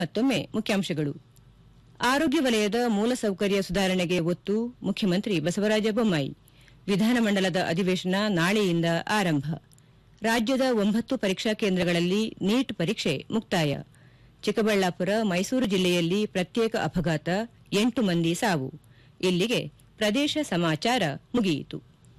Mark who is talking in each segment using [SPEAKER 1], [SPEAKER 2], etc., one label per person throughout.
[SPEAKER 1] ಮತ್ತೊಮ್ಮೆ ಮುಖ್ಯಾಂಶಗಳು ಆರೋಗ್ಯ ವಲಯದ ಮೂಲಸೌಕರ್ಯ ಸುಧಾರಣೆಗೆ ಒತ್ತು ಮುಖ್ಯಮಂತ್ರಿ ಬಸವರಾಜ ಬೊಮ್ಮಾಯಿ ವಿಧಾನಮಂಡಲದ ಅಧಿವೇಶನ ನಾಳೆಯಿಂದ ಆರಂಭ ರಾಜ್ಯದ ಒಂಬತ್ತು ಪರೀಕ್ಷಾ ಕೇಂದ್ರಗಳಲ್ಲಿ ನೀಟ್ ಪರೀಕ್ಷೆ ಮುಕ್ತಾಯ ಚಿಕ್ಕಬಳ್ಳಾಪುರ ಮೈಸೂರು ಜಿಲ್ಲೆಯಲ್ಲಿ ಪ್ರತ್ಯೇಕ ಅಪಘಾತ ಎಂಟು ಮಂದಿ ಸಾವು ಇಲ್ಲಿಗೆ ಪ್ರದೇಶ ಸಮಾಚಾರ ಮುಗಿಯಿತು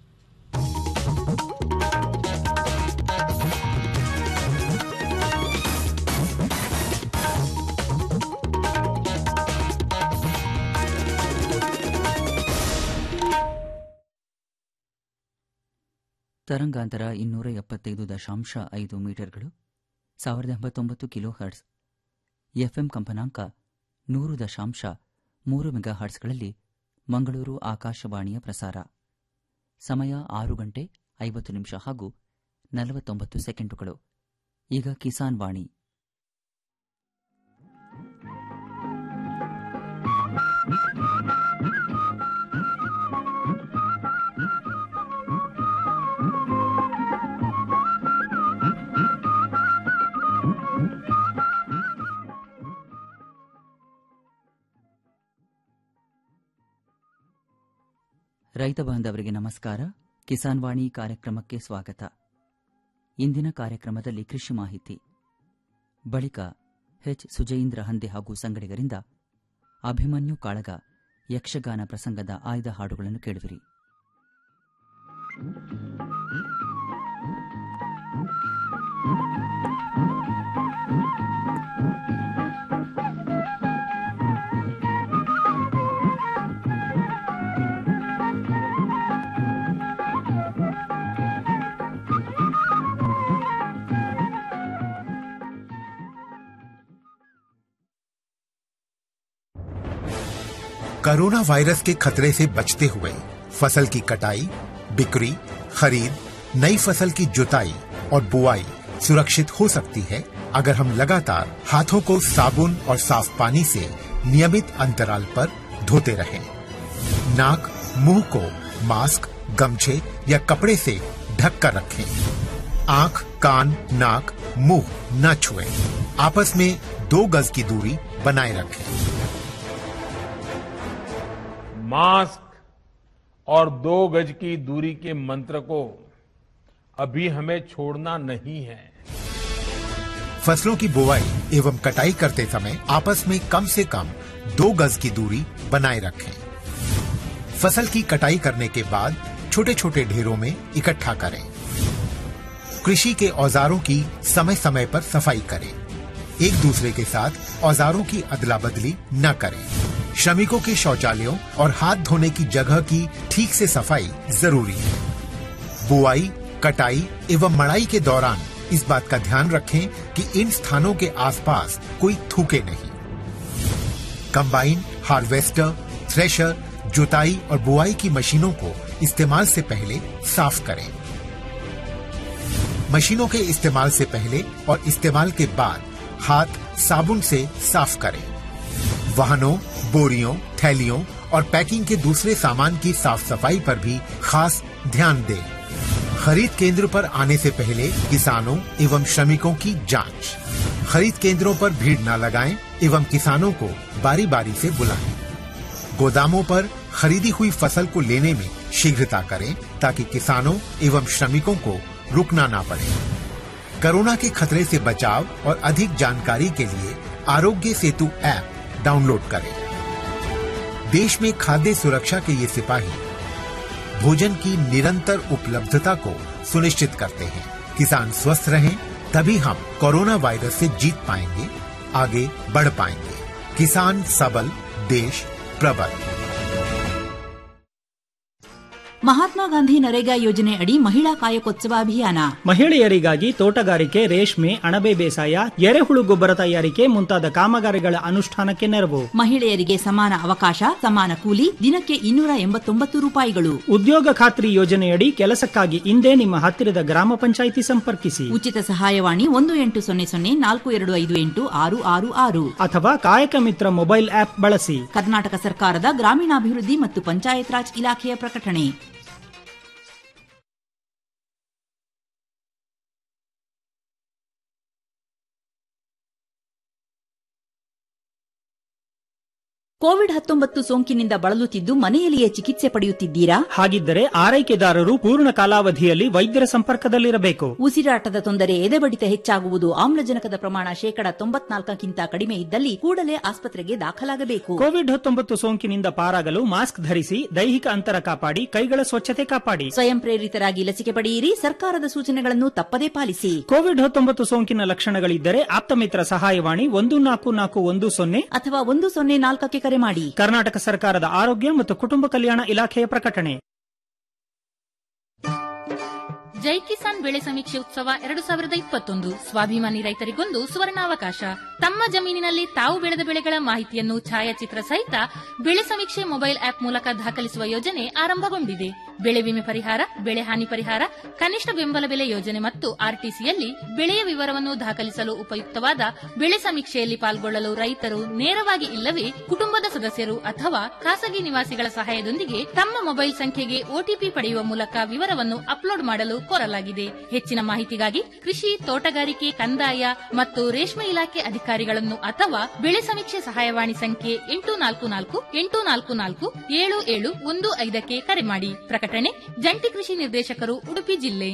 [SPEAKER 2] ತರಂಗಾಂತರ ಇನ್ನೂರ ಎಪ್ಪತ್ತೈದು ದಶಾಂಶ ಐದು ಮೀಟರ್ಗಳು ಸಾವಿರದ ಎಂಬತ್ತೊಂಬತ್ತು ಕಿಲೋ ಹರ್ಟ್ಸ್ ಎಫ್ಎಂ ಕಂಪನಾಂಕ ನೂರು ದಶಾಂಶ ಮೂರು ಮೆಗಾ ಹರ್ಟ್ಸ್ಗಳಲ್ಲಿ ಮಂಗಳೂರು ಆಕಾಶವಾಣಿಯ ಪ್ರಸಾರ ಸಮಯ ಆರು ಗಂಟೆ ಐವತ್ತು ನಿಮಿಷ ಹಾಗೂ ನಲವತ್ತೊಂಬತ್ತು ಸೆಕೆಂಡುಗಳು ಈಗ ಕಿಸಾನ್ ವಾಣಿ ರೈತ ಬಾಂಧವರಿಗೆ ನಮಸ್ಕಾರ ಕಿಸಾನ್ ವಾಣಿ ಕಾರ್ಯಕ್ರಮಕ್ಕೆ ಸ್ವಾಗತ ಇಂದಿನ ಕಾರ್ಯಕ್ರಮದಲ್ಲಿ ಕೃಷಿ ಮಾಹಿತಿ ಬಳಿಕ ಎಚ್ ಸುಜಯೀಂದ್ರ ಹಂದೆ ಹಾಗೂ ಸಂಗಡಿಗರಿಂದ ಅಭಿಮನ್ಯು ಕಾಳಗ ಯಕ್ಷಗಾನ ಪ್ರಸಂಗದ ಆಯ್ದ ಹಾಡುಗಳನ್ನು ಕೇಳುವಿರಿ
[SPEAKER 3] कोरोना वायरस के खतरे से बचते हुए फसल की कटाई बिक्री खरीद नई फसल की जुताई और बुआई सुरक्षित हो सकती है अगर हम लगातार हाथों को साबुन और साफ पानी से नियमित अंतराल पर धोते रहें। नाक मुंह को मास्क गमछे या कपड़े से ढक कर रखें आंख कान नाक मुंह न छुएं। आपस में दो गज की दूरी बनाए रखें
[SPEAKER 4] मास्क और दो गज की दूरी के मंत्र को अभी हमें छोड़ना नहीं है
[SPEAKER 3] फसलों की बुवाई एवं कटाई करते समय आपस में कम से कम दो गज की दूरी बनाए रखें फसल की कटाई करने के बाद छोटे छोटे ढेरों में इकट्ठा करें कृषि के औजारों की समय समय पर सफाई करें एक दूसरे के साथ औजारों की अदला बदली न करें श्रमिकों के शौचालयों और हाथ धोने की जगह की ठीक से सफाई जरूरी है बुआई कटाई एवं मड़ाई के दौरान इस बात का ध्यान रखें कि इन स्थानों के आसपास कोई थूके नहीं कंबाइन हार्वेस्टर थ्रेशर जुताई और बुआई की मशीनों को इस्तेमाल से पहले साफ करें मशीनों के इस्तेमाल से पहले और इस्तेमाल के बाद हाथ साबुन से साफ करें वाहनों बोरियों थैलियों और पैकिंग के दूसरे सामान की साफ सफाई पर भी खास ध्यान दें खरीद केंद्र पर आने से पहले किसानों एवं श्रमिकों की जांच खरीद केंद्रों पर भीड़ न लगाएं एवं किसानों को बारी बारी से बुलाएं गोदामों पर खरीदी हुई फसल को लेने में शीघ्रता करें ताकि किसानों एवं श्रमिकों को रुकना ना पड़े कोरोना के खतरे से बचाव और अधिक जानकारी के लिए आरोग्य सेतु ऐप डाउनलोड करें देश में खाद्य सुरक्षा के ये सिपाही भोजन की निरंतर उपलब्धता को सुनिश्चित करते हैं किसान स्वस्थ रहें तभी हम कोरोना वायरस से जीत पाएंगे आगे बढ़ पाएंगे किसान सबल देश प्रबल
[SPEAKER 5] ಮಹಾತ್ಮ ಗಾಂಧಿ ನರೇಗಾ ಯೋಜನೆ ಅಡಿ ಮಹಿಳಾ ಕಾಯಕೋತ್ಸವ ಅಭಿಯಾನ
[SPEAKER 6] ಮಹಿಳೆಯರಿಗಾಗಿ ತೋಟಗಾರಿಕೆ ರೇಷ್ಮೆ ಅಣಬೆ ಬೇಸಾಯ ಎರೆಹುಳು ಗೊಬ್ಬರ ತಯಾರಿಕೆ ಮುಂತಾದ ಕಾಮಗಾರಿಗಳ ಅನುಷ್ಠಾನಕ್ಕೆ ನೆರವು
[SPEAKER 5] ಮಹಿಳೆಯರಿಗೆ ಸಮಾನ ಅವಕಾಶ ಸಮಾನ ಕೂಲಿ ದಿನಕ್ಕೆ ಇನ್ನೂರ ಎಂಬತ್ತೊಂಬತ್ತು ರೂಪಾಯಿಗಳು
[SPEAKER 6] ಉದ್ಯೋಗ ಖಾತ್ರಿ ಯೋಜನೆಯಡಿ ಕೆಲಸಕ್ಕಾಗಿ ಇಂದೇ ನಿಮ್ಮ ಹತ್ತಿರದ ಗ್ರಾಮ ಪಂಚಾಯಿತಿ ಸಂಪರ್ಕಿಸಿ
[SPEAKER 5] ಉಚಿತ ಸಹಾಯವಾಣಿ ಒಂದು ಎಂಟು ಸೊನ್ನೆ ಸೊನ್ನೆ ನಾಲ್ಕು ಎರಡು ಐದು ಎಂಟು ಆರು ಆರು ಆರು
[SPEAKER 6] ಅಥವಾ ಕಾಯಕ ಮಿತ್ರ ಮೊಬೈಲ್ ಆಪ್ ಬಳಸಿ
[SPEAKER 5] ಕರ್ನಾಟಕ ಸರ್ಕಾರದ ಗ್ರಾಮೀಣಾಭಿವೃದ್ಧಿ ಮತ್ತು ಪಂಚಾಯತ್ ರಾಜ್ ಇಲಾಖೆಯ ಪ್ರಕಟಣೆ ಕೋವಿಡ್ ಹತ್ತೊಂಬತ್ತು ಸೋಂಕಿನಿಂದ ಬಳಲುತ್ತಿದ್ದು ಮನೆಯಲ್ಲಿಯೇ ಚಿಕಿತ್ಸೆ ಪಡೆಯುತ್ತಿದ್ದೀರಾ
[SPEAKER 6] ಹಾಗಿದ್ದರೆ ಆರೈಕೆದಾರರು ಪೂರ್ಣ ಕಾಲಾವಧಿಯಲ್ಲಿ ವೈದ್ಯರ ಸಂಪರ್ಕದಲ್ಲಿರಬೇಕು
[SPEAKER 5] ಉಸಿರಾಟದ ತೊಂದರೆ ಎದೆಬಡಿತ ಹೆಚ್ಚಾಗುವುದು ಆಮ್ಲಜನಕದ ಪ್ರಮಾಣ ಶೇಕಡ ತೊಂಬತ್ನಾಲ್ಕಕ್ಕಿಂತ ಕಡಿಮೆ ಇದ್ದಲ್ಲಿ ಕೂಡಲೇ ಆಸ್ಪತ್ರೆಗೆ ದಾಖಲಾಗಬೇಕು
[SPEAKER 6] ಕೋವಿಡ್ ಹತ್ತೊಂಬತ್ತು ಸೋಂಕಿನಿಂದ ಪಾರಾಗಲು ಮಾಸ್ಕ್ ಧರಿಸಿ ದೈಹಿಕ ಅಂತರ ಕಾಪಾಡಿ ಕೈಗಳ ಸ್ವಚ್ಛತೆ ಕಾಪಾಡಿ
[SPEAKER 5] ಸ್ವಯಂ ಪ್ರೇರಿತರಾಗಿ ಲಸಿಕೆ ಪಡೆಯಿರಿ ಸರ್ಕಾರದ ಸೂಚನೆಗಳನ್ನು ತಪ್ಪದೇ ಪಾಲಿಸಿ
[SPEAKER 6] ಕೋವಿಡ್ ಹತ್ತೊಂಬತ್ತು ಸೋಂಕಿನ ಲಕ್ಷಣಗಳಿದ್ದರೆ ಆಪ್ತಮಿತ್ರ ಸಹಾಯವಾಣಿ ಒಂದು ನಾಲ್ಕು ನಾಲ್ಕು ಒಂದು ಸೊನ್ನೆ
[SPEAKER 5] ಅಥವಾ ಒಂದು ಸೊನ್ನೆ ನಾಲ್ಕಕ್ಕೆ ಕರೆ ಮಾಡಿ
[SPEAKER 6] ಕರ್ನಾಟಕ ಸರ್ಕಾರದ ಆರೋಗ್ಯ ಮತ್ತು ಕುಟುಂಬ ಕಲ್ಯಾಣ ಇಲಾಖೆಯ ಪ್ರಕಟಣೆ
[SPEAKER 7] ಜೈ ಕಿಸಾನ್ ಬೆಳೆ ಸಮೀಕ್ಷೆ ಉತ್ಸವ ಎರಡು ಸಾವಿರದ ಇಪ್ಪತ್ತೊಂದು ಸ್ವಾಭಿಮಾನಿ ರೈತರಿಗೊಂದು ಸುವರ್ಣಾವಕಾಶ ತಮ್ಮ ಜಮೀನಿನಲ್ಲಿ ತಾವು ಬೆಳೆದ ಬೆಳೆಗಳ ಮಾಹಿತಿಯನ್ನು ಛಾಯಾಚಿತ್ರ ಸಹಿತ ಬೆಳೆ ಸಮೀಕ್ಷೆ ಮೊಬೈಲ್ ಆಪ್ ಮೂಲಕ ದಾಖಲಿಸುವ ಯೋಜನೆ ಆರಂಭಗೊಂಡಿದೆ ಬೆಳೆ ವಿಮೆ ಪರಿಹಾರ ಬೆಳೆ ಹಾನಿ ಪರಿಹಾರ ಕನಿಷ್ಠ ಬೆಂಬಲ ಬೆಲೆ ಯೋಜನೆ ಮತ್ತು ಆರ್ಟಿಸಿಯಲ್ಲಿ ಬೆಳೆಯ ವಿವರವನ್ನು ದಾಖಲಿಸಲು ಉಪಯುಕ್ತವಾದ ಬೆಳೆ ಸಮೀಕ್ಷೆಯಲ್ಲಿ ಪಾಲ್ಗೊಳ್ಳಲು ರೈತರು ನೇರವಾಗಿ ಇಲ್ಲವೇ ಕುಟುಂಬದ ಸದಸ್ಯರು ಅಥವಾ ಖಾಸಗಿ ನಿವಾಸಿಗಳ ಸಹಾಯದೊಂದಿಗೆ ತಮ್ಮ ಮೊಬೈಲ್ ಸಂಖ್ಯೆಗೆ ಒಟಿಪಿ ಪಡೆಯುವ ಮೂಲಕ ವಿವರವನ್ನು ಅಪ್ಲೋಡ್ ಮಾಡಲು ಕೋರಲಾಗಿದೆ ಹೆಚ್ಚಿನ ಮಾಹಿತಿಗಾಗಿ ಕೃಷಿ ತೋಟಗಾರಿಕೆ ಕಂದಾಯ ಮತ್ತು ರೇಷ್ಮೆ ಇಲಾಖೆ ಅಧಿಕಾರಿಗಳನ್ನು ಅಥವಾ ಬೆಳೆ ಸಮೀಕ್ಷೆ ಸಹಾಯವಾಣಿ ಸಂಖ್ಯೆ ಎಂಟು ನಾಲ್ಕು ನಾಲ್ಕು ಎಂಟು ನಾಲ್ಕು ನಾಲ್ಕು ಏಳು ಏಳು ಒಂದು ಐದಕ್ಕೆ ಕರೆ ಮಾಡಿ ಪ್ರಕಟಣೆ ಜಂಟಿ ಕೃಷಿ ನಿರ್ದೇಶಕರು ಉಡುಪಿ ಜಿಲ್ಲೆ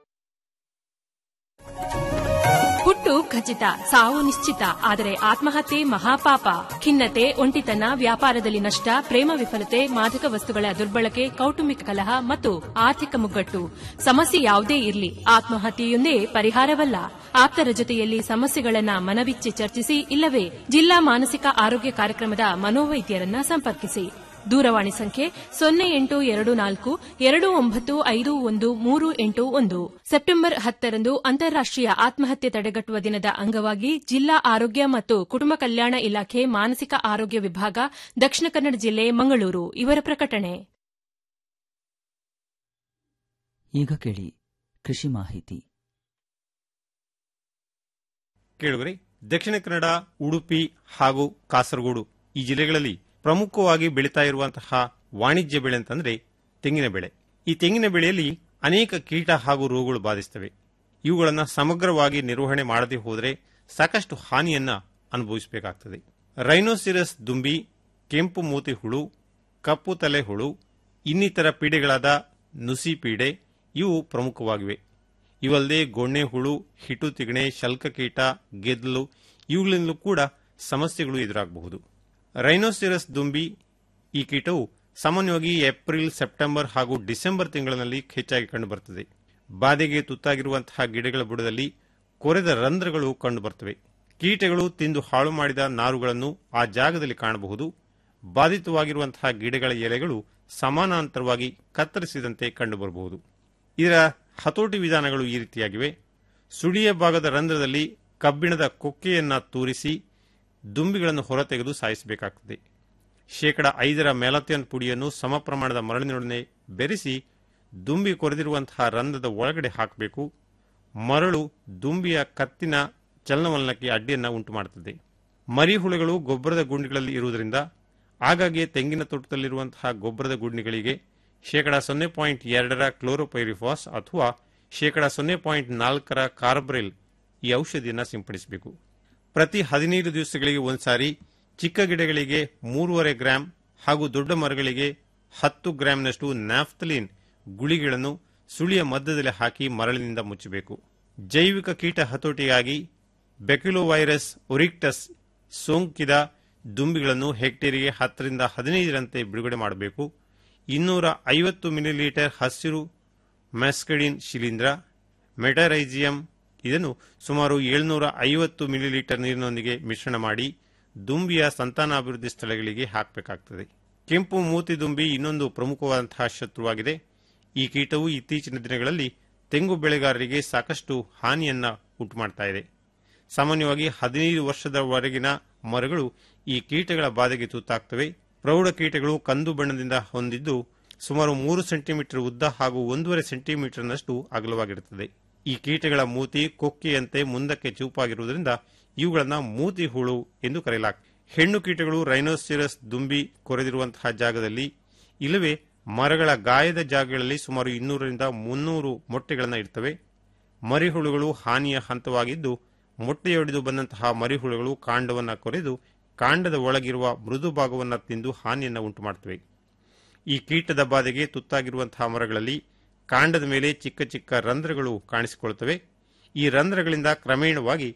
[SPEAKER 8] ಹುಟ್ಟು ಖಚಿತ ಸಾವು ನಿಶ್ಚಿತ ಆದರೆ ಆತ್ಮಹತ್ಯೆ ಮಹಾಪಾಪ ಖಿನ್ನತೆ ಒಂಟಿತನ ವ್ಯಾಪಾರದಲ್ಲಿ ನಷ್ಟ ಪ್ರೇಮ ವಿಫಲತೆ ಮಾದಕ ವಸ್ತುಗಳ ದುರ್ಬಳಕೆ ಕೌಟುಂಬಿಕ ಕಲಹ ಮತ್ತು ಆರ್ಥಿಕ ಮುಗ್ಗಟ್ಟು ಸಮಸ್ಯೆ ಯಾವುದೇ ಇರಲಿ ಆತ್ಮಹತ್ಯೆಯೊಂದೇ ಪರಿಹಾರವಲ್ಲ ಆಪ್ತರ ಜೊತೆಯಲ್ಲಿ ಸಮಸ್ಯೆಗಳನ್ನ ಮನಬಿಚ್ಚಿ ಚರ್ಚಿಸಿ ಇಲ್ಲವೇ ಜಿಲ್ಲಾ ಮಾನಸಿಕ ಆರೋಗ್ಯ ಕಾರ್ಯಕ್ರಮದ ಮನೋವೈದ್ಯರನ್ನ ಸಂಪರ್ಕಿಸಿ ದೂರವಾಣಿ ಸಂಖ್ಯೆ ಸೊನ್ನೆ ಎಂಟು ಎರಡು ನಾಲ್ಕು ಎರಡು ಒಂಬತ್ತು ಐದು ಒಂದು ಮೂರು ಎಂಟು ಒಂದು ಸೆಪ್ಟೆಂಬರ್ ಹತ್ತರಂದು ಅಂತಾರಾಷ್ಟೀಯ ಆತ್ಮಹತ್ಯೆ ತಡೆಗಟ್ಟುವ ದಿನದ ಅಂಗವಾಗಿ ಜಿಲ್ಲಾ ಆರೋಗ್ಯ ಮತ್ತು ಕುಟುಂಬ ಕಲ್ಯಾಣ ಇಲಾಖೆ ಮಾನಸಿಕ ಆರೋಗ್ಯ ವಿಭಾಗ ದಕ್ಷಿಣ ಕನ್ನಡ ಜಿಲ್ಲೆ ಮಂಗಳೂರು ಇವರ ಪ್ರಕಟಣೆ
[SPEAKER 2] ಈಗ ಕೇಳಿ ಕೃಷಿ ಮಾಹಿತಿ
[SPEAKER 9] ಕೇಳುವರೆ ದಕ್ಷಿಣ ಕನ್ನಡ ಉಡುಪಿ ಹಾಗೂ ಕಾಸರಗೋಡು ಈ ಜಿಲ್ಲೆಗಳಲ್ಲಿ ಪ್ರಮುಖವಾಗಿ ಬೆಳೀತಾ ಇರುವಂತಹ ವಾಣಿಜ್ಯ ಬೆಳೆ ಅಂತಂದ್ರೆ ತೆಂಗಿನ ಬೆಳೆ ಈ ತೆಂಗಿನ ಬೆಳೆಯಲ್ಲಿ ಅನೇಕ ಕೀಟ ಹಾಗೂ ರೋಗಗಳು ಬಾಧಿಸುತ್ತವೆ ಇವುಗಳನ್ನು ಸಮಗ್ರವಾಗಿ ನಿರ್ವಹಣೆ ಮಾಡದೆ ಹೋದರೆ ಸಾಕಷ್ಟು ಹಾನಿಯನ್ನ ಅನುಭವಿಸಬೇಕಾಗ್ತದೆ ರೈನೋಸಿರಸ್ ದುಂಬಿ ಕೆಂಪು ಮೂತಿ ಹುಳು ಕಪ್ಪು ತಲೆ ಹುಳು ಇನ್ನಿತರ ಪೀಡೆಗಳಾದ ನುಸಿ ಪೀಡೆ ಇವು ಪ್ರಮುಖವಾಗಿವೆ ಇವಲ್ಲದೆ ಗೊಣ್ಣೆ ಹುಳು ಹಿಟು ತಿಗಣೆ ಶಲ್ಕಕೀಟ ಗೆದ್ದಲು ಇವುಗಳಿಂದಲೂ ಕೂಡ ಸಮಸ್ಯೆಗಳು ಎದುರಾಗಬಹುದು ರೈನೋಸಿರಸ್ ದುಂಬಿ ಈ ಕೀಟವು ಸಾಮಾನ್ಯವಾಗಿ ಏಪ್ರಿಲ್ ಸೆಪ್ಟೆಂಬರ್ ಹಾಗೂ ಡಿಸೆಂಬರ್ ತಿಂಗಳಿನಲ್ಲಿ ಹೆಚ್ಚಾಗಿ ಕಂಡುಬರುತ್ತದೆ ಬಾಧೆಗೆ ತುತ್ತಾಗಿರುವಂತಹ ಗಿಡಗಳ ಬುಡದಲ್ಲಿ ಕೊರೆದ ರಂಧ್ರಗಳು ಕಂಡುಬರುತ್ತವೆ ಕೀಟಗಳು ತಿಂದು ಹಾಳು ಮಾಡಿದ ನಾರುಗಳನ್ನು ಆ ಜಾಗದಲ್ಲಿ ಕಾಣಬಹುದು ಬಾಧಿತವಾಗಿರುವಂತಹ ಗಿಡಗಳ ಎಲೆಗಳು ಸಮಾನಾಂತರವಾಗಿ ಕತ್ತರಿಸಿದಂತೆ ಕಂಡುಬರಬಹುದು ಇದರ ಹತೋಟಿ ವಿಧಾನಗಳು ಈ ರೀತಿಯಾಗಿವೆ ಸುಡಿಯ ಭಾಗದ ರಂಧ್ರದಲ್ಲಿ ಕಬ್ಬಿಣದ ಕೊಕ್ಕೆಯನ್ನ ತೂರಿಸಿ ದುಂಬಿಗಳನ್ನು ಹೊರತೆಗೆದು ಸಾಯಿಸಬೇಕಾಗುತ್ತದೆ ಶೇಕಡ ಐದರ ಮೆಲಥಿಯನ್ ಪುಡಿಯನ್ನು ಸಮ ಪ್ರಮಾಣದ ಮರಳಿನೊಡನೆ ಬೆರೆಸಿ ದುಂಬಿ ಕೊರೆದಿರುವಂತಹ ರಂಧ್ರದ ಒಳಗಡೆ ಹಾಕಬೇಕು ಮರಳು ದುಂಬಿಯ ಕತ್ತಿನ ಚಲನವಲನಕ್ಕೆ ಅಡ್ಡಿಯನ್ನ ಉಂಟು ಮಾಡುತ್ತದೆ ಮರಿಹುಳುಗಳು ಗೊಬ್ಬರದ ಗುಂಡಿಗಳಲ್ಲಿ ಇರುವುದರಿಂದ ಆಗಾಗ್ಗೆ ತೆಂಗಿನ ತೋಟದಲ್ಲಿರುವಂತಹ ಗೊಬ್ಬರದ ಗುಂಡಿಗಳಿಗೆ ಶೇಕಡ ಸೊನ್ನೆ ಪಾಯಿಂಟ್ ಎರಡರ ಕ್ಲೋರೋಪೈರಿಫಾಸ್ ಅಥವಾ ಶೇಕಡ ಸೊನ್ನೆ ಪಾಯಿಂಟ್ ನಾಲ್ಕರ ಕಾರ್ಬ್ರೆಲ್ ಈ ಔಷಧಿಯನ್ನು ಸಿಂಪಡಿಸಬೇಕು ಪ್ರತಿ ಹದಿನೈದು ದಿವಸಗಳಿಗೆ ಒಂದ್ಸಾರಿ ಚಿಕ್ಕ ಗಿಡಗಳಿಗೆ ಮೂರುವರೆ ಗ್ರಾಂ ಹಾಗೂ ದೊಡ್ಡ ಮರಗಳಿಗೆ ಹತ್ತು ಗ್ರಾಂನಷ್ಟು ನ್ಯಾಫ್ತಲಿನ್ ಗುಳಿಗಳನ್ನು ಸುಳಿಯ ಮಧ್ಯದಲ್ಲಿ ಹಾಕಿ ಮರಳಿನಿಂದ ಮುಚ್ಚಬೇಕು ಜೈವಿಕ ಕೀಟ ಹತೋಟಿಗಾಗಿ ಬೆಕ್ಯುಲೋವೈರಸ್ ಒರಿಕ್ಟಸ್ ಸೋಂಕಿದ ದುಂಬಿಗಳನ್ನು ಹೆಕ್ಟೇರಿಗೆ ಹತ್ತರಿಂದ ಹದಿನೈದರಂತೆ ಬಿಡುಗಡೆ ಮಾಡಬೇಕು ಇನ್ನೂರ ಐವತ್ತು ಮಿಲಿಲೀಟರ್ ಹಸಿರು ಮ್ಯಾಸ್ಕಡಿನ್ ಶಿಲೀಂಧ್ರ ಮೆಟರೈಜಿಯಂ ಇದನ್ನು ಸುಮಾರು ಏಳ್ನೂರ ಐವತ್ತು ಮಿಲಿಲೀಟರ್ ನೀರಿನೊಂದಿಗೆ ಮಿಶ್ರಣ ಮಾಡಿ ದುಂಬಿಯ ಸಂತಾನಾಭಿವೃದ್ಧಿ ಸ್ಥಳಗಳಿಗೆ ಹಾಕಬೇಕಾಗುತ್ತದೆ ಕೆಂಪು ಮೂತಿ ದುಂಬಿ ಇನ್ನೊಂದು ಪ್ರಮುಖವಾದಂತಹ ಶತ್ರುವಾಗಿದೆ ಈ ಕೀಟವು ಇತ್ತೀಚಿನ ದಿನಗಳಲ್ಲಿ ತೆಂಗು ಬೆಳೆಗಾರರಿಗೆ ಸಾಕಷ್ಟು ಹಾನಿಯನ್ನ ಉಂಟು ಮಾಡ್ತಾ ಇದೆ ಸಾಮಾನ್ಯವಾಗಿ ಹದಿನೈದು ವರ್ಷದವರೆಗಿನ ಮರಗಳು ಈ ಕೀಟಗಳ ಬಾಧೆಗೆ ತುತ್ತಾಗ್ತವೆ ಪ್ರೌಢ ಕೀಟಗಳು ಕಂದು ಬಣ್ಣದಿಂದ ಹೊಂದಿದ್ದು ಸುಮಾರು ಮೂರು ಸೆಂಟಿಮೀಟರ್ ಉದ್ದ ಹಾಗೂ ಒಂದೂವರೆ ಸೆಂಟಿಮೀಟರ್ನಷ್ಟು ಅಗಲವಾಗಿರುತ್ತದೆ ಈ ಕೀಟಗಳ ಮೂತಿ ಕೊಕ್ಕಿಯಂತೆ ಮುಂದಕ್ಕೆ ಚೂಪಾಗಿರುವುದರಿಂದ ಇವುಗಳನ್ನು ಮೂತಿ ಹುಳು ಎಂದು ಕರೆಯಲಾಗ್ತದೆ ಹೆಣ್ಣು ಕೀಟಗಳು ರೈನೋಸಿರಸ್ ದುಂಬಿ ಕೊರೆದಿರುವಂತಹ ಜಾಗದಲ್ಲಿ ಇಲ್ಲವೇ ಮರಗಳ ಗಾಯದ ಜಾಗಗಳಲ್ಲಿ ಸುಮಾರು ಇನ್ನೂರರಿಂದ ಮುನ್ನೂರು ಮೊಟ್ಟೆಗಳನ್ನು ಇಡ್ತವೆ ಮರಿಹುಳುಗಳು ಹಾನಿಯ ಹಂತವಾಗಿದ್ದು ಮೊಟ್ಟೆಯೊಡೆದು ಬಂದಂತಹ ಮರಿಹುಳುಗಳು ಕಾಂಡವನ್ನು ಕೊರೆದು ಕಾಂಡದ ಒಳಗಿರುವ ಮೃದು ಭಾಗವನ್ನು ತಿಂದು ಹಾನಿಯನ್ನು ಉಂಟುಮಾಡುತ್ತವೆ ಈ ಕೀಟದ ಬಾಧೆಗೆ ತುತ್ತಾಗಿರುವಂತಹ ಮರಗಳಲ್ಲಿ ಕಾಂಡದ ಮೇಲೆ ಚಿಕ್ಕ ಚಿಕ್ಕ ರಂಧ್ರಗಳು ಕಾಣಿಸಿಕೊಳ್ಳುತ್ತವೆ ಈ ರಂಧ್ರಗಳಿಂದ ಕ್ರಮೇಣವಾಗಿ